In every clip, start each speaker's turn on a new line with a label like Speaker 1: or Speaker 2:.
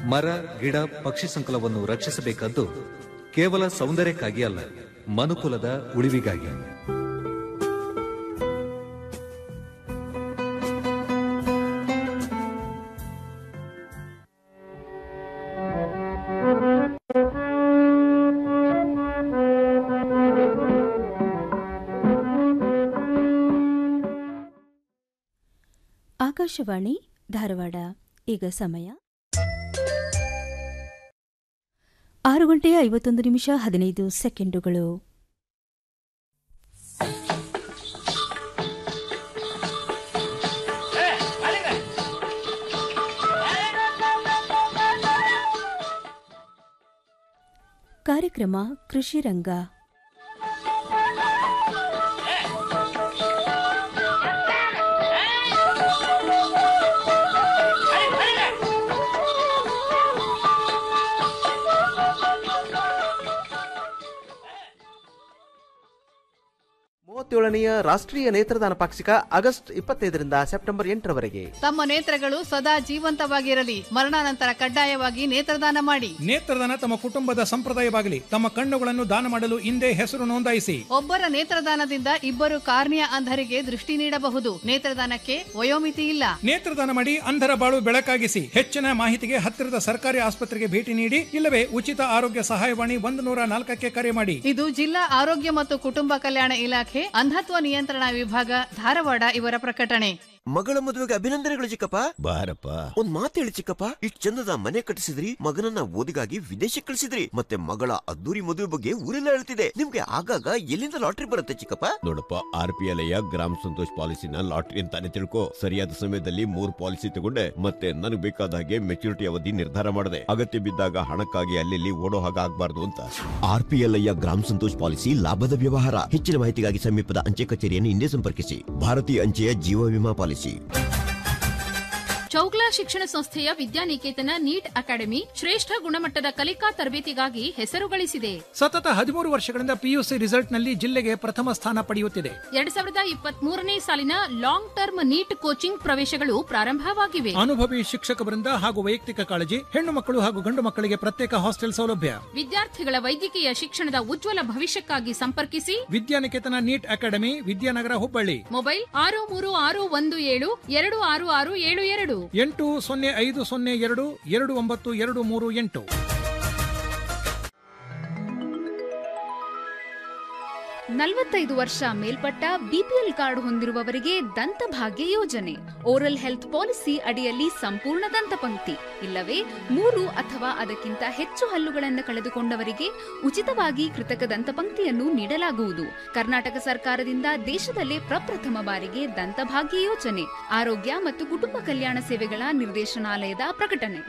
Speaker 1: ಮರ ಗಿಡ ಪಕ್ಷಿ ಸಂಕುಲವನ್ನು ರಕ್ಷಿಸಬೇಕಾದ್ದು ಕೇವಲ ಸೌಂದರ್ಯಕ್ಕಾಗಿ ಅಲ್ಲ ಮನುಕುಲದ ಉಳಿವಿಗಾಗಿ
Speaker 2: ಆಕಾಶವಾಣಿ ಧಾರವಾಡ ಈಗ ಸಮಯ ಆರು ಗಂಟೆ ಐವತ್ತೊಂದು ನಿಮಿಷ ಹದಿನೈದು ಸೆಕೆಂಡುಗಳು ಕಾರ್ಯಕ್ರಮ ಕೃಷಿ ರಂಗ
Speaker 3: ಮೂವತ್ತೇಳನೆಯ ರಾಷ್ಟ್ರೀಯ ನೇತ್ರದಾನ ಪಾಕ್ಷಿಕ ಆಗಸ್ಟ್ ಇಪ್ಪತ್ತೈದರಿಂದ ಸೆಪ್ಟೆಂಬರ್ ಎಂಟರವರೆಗೆ
Speaker 4: ತಮ್ಮ ನೇತ್ರಗಳು ಸದಾ ಜೀವಂತವಾಗಿರಲಿ ಮರಣಾನಂತರ ಕಡ್ಡಾಯವಾಗಿ ನೇತ್ರದಾನ ಮಾಡಿ
Speaker 5: ನೇತ್ರದಾನ ತಮ್ಮ ಕುಟುಂಬದ ಸಂಪ್ರದಾಯವಾಗಲಿ ತಮ್ಮ ಕಣ್ಣುಗಳನ್ನು ದಾನ ಮಾಡಲು ಹಿಂದೆ ಹೆಸರು ನೋಂದಾಯಿಸಿ
Speaker 4: ಒಬ್ಬರ ನೇತ್ರದಾನದಿಂದ ಇಬ್ಬರು ಕಾರ್ನಿಯ ಅಂಧರಿಗೆ ದೃಷ್ಟಿ ನೀಡಬಹುದು ನೇತ್ರದಾನಕ್ಕೆ ವಯೋಮಿತಿ ಇಲ್ಲ
Speaker 5: ನೇತ್ರದಾನ ಮಾಡಿ ಅಂಧರ ಬಾಳು ಬೆಳಕಾಗಿಸಿ ಹೆಚ್ಚಿನ ಮಾಹಿತಿಗೆ ಹತ್ತಿರದ ಸರ್ಕಾರಿ ಆಸ್ಪತ್ರೆಗೆ ಭೇಟಿ ನೀಡಿ ಇಲ್ಲವೇ ಉಚಿತ ಆರೋಗ್ಯ ಸಹಾಯವಾಣಿ ಒಂದು ನೂರ ನಾಲ್ಕಕ್ಕೆ ಕರೆ ಮಾಡಿ
Speaker 4: ಇದು ಜಿಲ್ಲಾ ಆರೋಗ್ಯ ಮತ್ತು ಕುಟುಂಬ ಕಲ್ಯಾಣ ಇಲಾಖೆ ಅಂಧತ್ವ ನಿಯಂತ್ರಣ ವಿಭಾಗ ಧಾರವಾಡ ಇವರ ಪ್ರಕಟಣೆ
Speaker 6: ಮಗಳ ಮದುವೆಗೆ ಅಭಿನಂದನೆಗಳು ಚಿಕ್ಕಪ್ಪ ಬಾರಪ್ಪ ಒಂದ್ ಮಾತು ಹೇಳಿ ಚಿಕ್ಕಪ್ಪ ಇಷ್ಟ್ ಚಂದದ ಮನೆ ಕಟ್ಟಿಸಿದ್ರಿ ಮಗನನ್ನ ಓದಿಗಾಗಿ ವಿದೇಶಕ್ಕೆ ಕಳಿಸಿದ್ರಿ ಮತ್ತೆ ಮಗಳ ಅದ್ದೂರಿ ಮದುವೆ ಬಗ್ಗೆ ಊರೆಲ್ಲ ಹೇಳ್ತಿದೆ ನಿಮ್ಗೆ ಆಗಾಗ ಎಲ್ಲಿಂದ ಲಾಟ್ರಿ ಬರುತ್ತೆ ಚಿಕ್ಕಪ್ಪ
Speaker 7: ನೋಡಪ್ಪ ಆರ್ ಪಿ ಎಲ್ ಗ್ರಾಮ ಸಂತೋಷ್ ಪಾಲಿಸಿನ ಲಾಟ್ರಿ ಅಂತಾನೆ ತಿಳ್ಕೊ ಸರಿಯಾದ ಸಮಯದಲ್ಲಿ ಮೂರ್ ಪಾಲಿಸಿ ತಗೊಂಡೆ ಮತ್ತೆ ನನಗೆ ಬೇಕಾದ ಹಾಗೆ ಮೆಚುರಿಟಿ ಅವಧಿ ನಿರ್ಧಾರ ಮಾಡಿದೆ ಅಗತ್ಯ ಬಿದ್ದಾಗ ಹಣಕ್ಕಾಗಿ ಅಲ್ಲಿ ಓಡೋ ಹಾಗೆ ಆಗ್ಬಾರ್ದು ಅಂತ
Speaker 6: ಆರ್ ಪಿ ಎಲ್ ಗ್ರಾಮ ಸಂತೋಷ್ ಪಾಲಿಸಿ ಲಾಭದ ವ್ಯವಹಾರ ಹೆಚ್ಚಿನ ಮಾಹಿತಿಗಾಗಿ ಸಮೀಪದ ಅಂಚೆ ಕಚೇರಿಯನ್ನು ಹಿಂದೆ ಸಂಪರ್ಕಿಸಿ ಭಾರತೀಯ ಅಂಚೆಯ ಜೀವ ವಿಮಾ ಪಾಲಿಸಿ
Speaker 8: ಚೌಗ್ಲಾ ಶಿಕ್ಷಣ ಸಂಸ್ಥೆಯ ವಿದ್ಯಾನಿಕೇತನ ನೀಟ್ ಅಕಾಡೆಮಿ ಶ್ರೇಷ್ಠ ಗುಣಮಟ್ಟದ ಕಲಿಕಾ ತರಬೇತಿಗಾಗಿ ಹೆಸರು ಗಳಿಸಿದೆ
Speaker 5: ಸತತ ಹದಿಮೂರು ವರ್ಷಗಳಿಂದ ಪಿಯುಸಿ ರಿಸಲ್ಟ್ ನಲ್ಲಿ ಜಿಲ್ಲೆಗೆ ಪ್ರಥಮ ಸ್ಥಾನ ಪಡೆಯುತ್ತಿದೆ
Speaker 8: ಎರಡ್ ಸಾವಿರದ ಇಪ್ಪತ್ತ್ ಮೂರನೇ ಸಾಲಿನ ಲಾಂಗ್ ಟರ್ಮ್ ನೀಟ್ ಕೋಚಿಂಗ್ ಪ್ರವೇಶಗಳು ಪ್ರಾರಂಭವಾಗಿವೆ
Speaker 5: ಅನುಭವಿ ಶಿಕ್ಷಕ ವೃಂದ ಹಾಗೂ ವೈಯಕ್ತಿಕ ಕಾಳಜಿ ಹೆಣ್ಣು ಮಕ್ಕಳು ಹಾಗೂ ಗಂಡು ಮಕ್ಕಳಿಗೆ ಪ್ರತ್ಯೇಕ ಹಾಸ್ಟೆಲ್ ಸೌಲಭ್ಯ
Speaker 8: ವಿದ್ಯಾರ್ಥಿಗಳ ವೈದ್ಯಕೀಯ ಶಿಕ್ಷಣದ ಉಜ್ವಲ ಭವಿಷ್ಯಕ್ಕಾಗಿ ಸಂಪರ್ಕಿಸಿ
Speaker 5: Vidyaniketan NEET academy Vidyanagar Hubballi
Speaker 8: mobile ಆರು ಮೂರು ಆರು ಒಂದು ಏಳು ಎರಡು ಆರು ಆರು ಏಳು ಎರಡು
Speaker 5: ಎಂಟು ಸೊನ್ನೆ ಐದು ಸೊನ್ನೆ ಎರಡು ಎರಡು ಒಂಬತ್ತು ಎರಡು ಮೂರು ಎಂಟು
Speaker 9: ನಲವತ್ತೈದು ವರ್ಷ ಮೇಲ್ಪಟ್ಟ ಬಿಪಿಎಲ್ ಕಾರ್ಡ್ ಹೊಂದಿರುವವರಿಗೆ ದಂತಭಾಗ್ಯ ಯೋಜನೆ ಓರಲ್ ಹೆಲ್ತ್ ಪಾಲಿಸಿ ಅಡಿಯಲ್ಲಿ ಸಂಪೂರ್ಣ ದಂತಪಂಕ್ತಿ ಇಲ್ಲವೇ ಮೂರು ಅಥವಾ ಅದಕ್ಕಿಂತ ಹೆಚ್ಚು ಹಲ್ಲುಗಳನ್ನು ಕಳೆದುಕೊಂಡವರಿಗೆ ಉಚಿತವಾಗಿ ಕೃತಕ ದಂತಪಂಕ್ತಿಯನ್ನು ನೀಡಲಾಗುವುದು ಕರ್ನಾಟಕ ಸರ್ಕಾರದಿಂದ ದೇಶದಲ್ಲೇ ಪ್ರಪ್ರಥಮ ಬಾರಿಗೆ ದಂತಭಾಗ್ಯ ಯೋಜನೆ ಆರೋಗ್ಯ ಮತ್ತು ಕುಟುಂಬ ಕಲ್ಯಾಣ ಸೇವೆಗಳ ನಿರ್ದೇಶನಾಲಯದ ಪ್ರಕಟಣೆ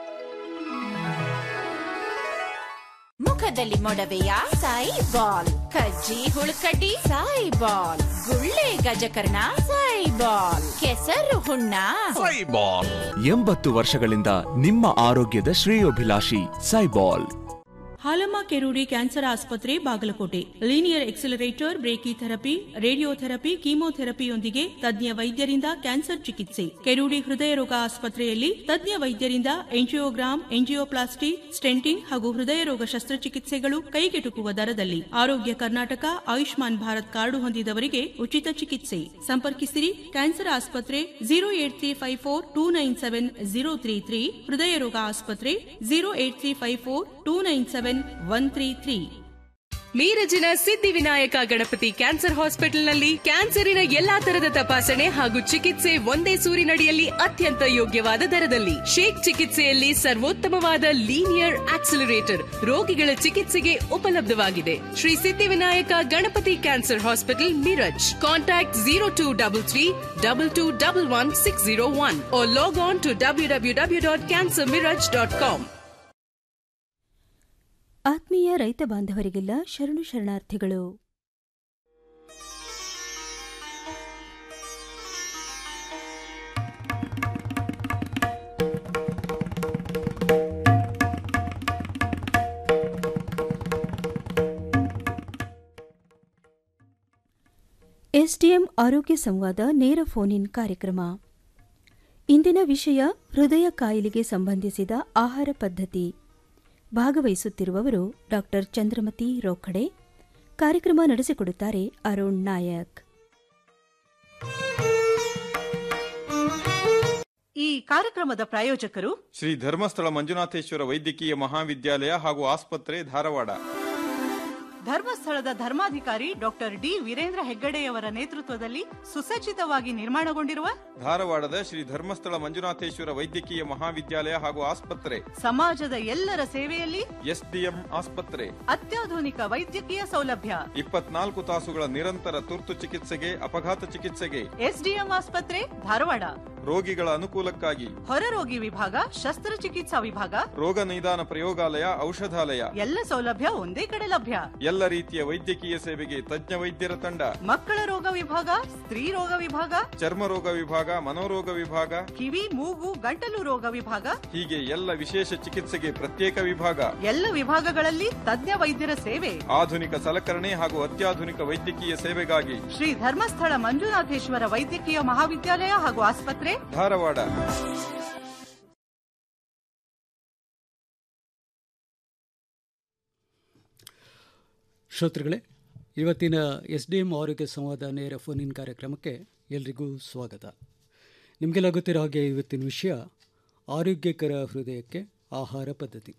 Speaker 10: ಮುಖದಲ್ಲಿ ಮೊಡವೆಯ ಸಾಯಿ ಬಾಲ್ ಕಜ್ಜಿ ಹುಳುಕಡ್ಡಿ ಸಾಯಿ ಬಾಲ್ ಗುಳ್ಳೆ ಗಜಕರ್ಣ ಸಾಯಿ ಬಾಲ್ ಕೆಸರು ಹುಣ್ಣ
Speaker 11: ಎಂಬತ್ತು ವರ್ಷಗಳಿಂದ ನಿಮ್ಮ ಆರೋಗ್ಯದ ಶ್ರೇಯೋಭಿಲಾಷಿ ಸೈಬಾಲ್
Speaker 12: ಹಾಲಮ್ಮ ಕೆರೂಡಿ ಕ್ಯಾನ್ಸರ್ ಆಸ್ಪತ್ರೆ Bagalkote linear accelerator brachytherapy radiotherapy ಕೀಮೋಥೆರಪಿಯೊಂದಿಗೆ ತಜ್ಞ ವೈದ್ಯರಿಂದ ಕ್ಯಾನ್ಸರ್ ಚಿಕಿತ್ಸೆ ಕೆರೂಡಿ ಹೃದಯ ರೋಗ ಆಸ್ಪತ್ರೆಯಲ್ಲಿ ತಜ್ಞ ವೈದ್ಯರಿಂದ ಎಂಜಿಯೋಗ್ರಾಮ್ ಎಂಜಿಯೋಪ್ಲಾಸ್ಟಿ ಸ್ಟೆಂಟಿಂಗ್ ಹಾಗೂ ಹೃದಯ ರೋಗ ಶಸ್ತ್ರಚಿಕಿತ್ಸೆಗಳು ಕೈಗೆಟುಕುವ ದರದಲ್ಲಿ ಆರೋಗ್ಯ ಕರ್ನಾಟಕ ಆಯುಷ್ಮಾನ್ ಭಾರತ್ ಕಾರ್ಡು ಹೊಂದಿದವರಿಗೆ ಉಚಿತ ಚಿಕಿತ್ಸೆ ಸಂಪರ್ಕಿಸಿರಿ ಕ್ಯಾನ್ಸರ್ ಆಸ್ಪತ್ರೆ zero eight three five four two nine seven zero three three ಹೃದಯ ರೋಗ ಆಸ್ಪತ್ರೆ zero eight three five four two nine seven one three three
Speaker 13: ಮೀರಜಿನ ಸಿದ್ಧಿವಿನಾಯಕ ಗಣಪತಿ ಕ್ಯಾನ್ಸರ್ ಹಾಸ್ಪಿಟಲ್ನಲ್ಲಿ ಕ್ಯಾನ್ಸರಿನ ಎಲ್ಲಾ ತರದ ತಪಾಸಣೆ ಹಾಗೂ ಚಿಕಿತ್ಸೆ ಒಂದೇ ಸೂರಿನಡಿಯಲ್ಲಿ ಅತ್ಯಂತ ಯೋಗ್ಯವಾದ ದರದಲ್ಲಿ ಶೇಕ್ ಚಿಕಿತ್ಸೆಯಲ್ಲಿ ಸರ್ವೋತ್ತಮವಾದ ಲೀನಿಯರ್ ಆಕ್ಸಿಲರೇಟರ್ ರೋಗಿಗಳ ಚಿಕಿತ್ಸೆಗೆ ಉಪಲಬ್ಧವಾಗಿದೆ Shri Siddhivinayak Ganapati cancer hospital Miraj contact zero two double three double two double one six zero one log on to W W W dot cancer Miraj dot com
Speaker 2: ಆತ್ಮೀಯ ರೈತ ಬಾಂಧವರಿಗೆಲ್ಲ ಶರಣು ಶರಣಾರ್ಥಿಗಳು ಎಸ್ಡಿಎಂ ಆರೋಗ್ಯ ಸಂವಾದ ನೇರ ಫೋನ್ ಇನ್ ಕಾರ್ಯಕ್ರಮ ಇಂದಿನ ವಿಷಯ ಹೃದಯ ಕಾಯಿಲೆಗೆ ಸಂಬಂಧಿಸಿದ ಆಹಾರ ಪದ್ಧತಿ ಭಾಗವಹಿಸುತ್ತಿರುವವರು ಡಾಕ್ಟರ್ ಚಂದ್ರಮತಿ ರೋಖಡೆ ಕಾರ್ಯಕ್ರಮ ನಡೆಸಿಕೊಡುತ್ತಾರೆ ಅರುಣ್ ನಾಯಕ್
Speaker 14: ಈ ಕಾರ್ಯಕ್ರಮದ ಪ್ರಾಯೋಜಕರು
Speaker 15: ಶ್ರೀ ಧರ್ಮಸ್ಥಳ ಮಂಜುನಾಥೇಶ್ವರ ವೈದ್ಯಕೀಯ ಮಹಾವಿದ್ಯಾಲಯ ಹಾಗೂ ಆಸ್ಪತ್ರೆ ಧಾರವಾಡ
Speaker 14: ಧರ್ಮಸ್ಥಳದ ಧರ್ಮಾಧಿಕಾರಿ ಡಾಕ್ಟರ್ ಡಿ ವೀರೇಂದ್ರ ಹೆಗ್ಗಡೆಯವರ ನೇತೃತ್ವದಲ್ಲಿ ಸುಸಜ್ಜಿತವಾಗಿ ನಿರ್ಮಾಣಗೊಂಡಿರುವ
Speaker 15: ಧಾರವಾಡದ ಶ್ರೀ ಧರ್ಮಸ್ಥಳ ಮಂಜುನಾಥೇಶ್ವರ ವೈದ್ಯಕೀಯ ಮಹಾವಿದ್ಯಾಲಯ ಹಾಗೂ ಆಸ್ಪತ್ರೆ
Speaker 14: ಸಮಾಜದ ಎಲ್ಲರ ಸೇವೆಯಲ್ಲಿ
Speaker 15: ಎಸ್ಡಿಎಂ ಆಸ್ಪತ್ರೆ
Speaker 14: ಅತ್ಯಾಧುನಿಕ ವೈದ್ಯಕೀಯ ಸೌಲಭ್ಯ
Speaker 15: ಇಪ್ಪತ್ನಾಲ್ಕು ತಾಸುಗಳ ನಿರಂತರ ತುರ್ತು ಚಿಕಿತ್ಸೆಗೆ ಅಪಘಾತ ಚಿಕಿತ್ಸೆಗೆ
Speaker 14: ಎಸ್ಡಿಎಂ ಆಸ್ಪತ್ರೆ ಧಾರವಾಡ
Speaker 15: ರೋಗಿಗಳ ಅನುಕೂಲಕ್ಕಾಗಿ
Speaker 14: ಹೊರರೋಗಿ ವಿಭಾಗ ಶಸ್ತ್ರಚಿಕಿತ್ಸಾ ವಿಭಾಗ
Speaker 15: ರೋಗ ನಿದಾನ ಪ್ರಯೋಗಾಲಯ ಔಷಧಾಲಯ
Speaker 14: ಎಲ್ಲ ಸೌಲಭ್ಯ ಒಂದೇ ಕಡೆ ಲಭ್ಯ
Speaker 15: ಎಲ್ಲ ರೀತಿಯ ವೈದ್ಯಕೀಯ ಸೇವೆಗೆ ತಜ್ಞ ವೈದ್ಯರ ತಂಡ
Speaker 14: ಮಕ್ಕಳ ರೋಗ ವಿಭಾಗ ಸ್ತ್ರೀ ರೋಗ ವಿಭಾಗ
Speaker 15: ಚರ್ಮ ರೋಗ ವಿಭಾಗ ಮನೋರೋಗ ವಿಭಾಗ
Speaker 14: ಕಿವಿ ಮೂಗು ಗಂಟಲು ರೋಗ ವಿಭಾಗ
Speaker 15: ಹೀಗೆ ಎಲ್ಲ ವಿಶೇಷ ಚಿಕಿತ್ಸೆಗೆ ಪ್ರತ್ಯೇಕ ವಿಭಾಗ
Speaker 14: ಎಲ್ಲ ವಿಭಾಗಗಳಲ್ಲಿ ತಜ್ಞ ವೈದ್ಯರ ಸೇವೆ
Speaker 15: ಆಧುನಿಕ ಸಲಕರಣೆ ಹಾಗೂ ಅತ್ಯಾಧುನಿಕ ವೈದ್ಯಕೀಯ ಸೇವೆಗಾಗಿ
Speaker 14: ಶ್ರೀ ಧರ್ಮಸ್ಥಳ ಮಂಜುನಾಥೇಶ್ವರ ವೈದ್ಯಕೀಯ ಮಹಾವಿದ್ಯಾಲಯ ಹಾಗೂ ಆಸ್ಪತ್ರೆ
Speaker 15: ಧಾರವಾಡ
Speaker 16: ಶ್ರೋತೃಗಳೇ ಇವತ್ತಿನ ಎಸ್ ಡಿ ಎಂ ಆರೋಗ್ಯ ಸಂವಾದ ನೇರ ಫೋನ್ ಇನ್ ಕಾರ್ಯಕ್ರಮಕ್ಕೆ ಎಲ್ರಿಗೂ ಸ್ವಾಗತ ನಿಮಗೆಲ್ಲ ಗೊತ್ತಿರೋ ಹಾಗೆ ಇವತ್ತಿನ ವಿಷಯ ಆರೋಗ್ಯಕರ ಹೃದಯಕ್ಕೆ ಆಹಾರ ಪದ್ಧತಿ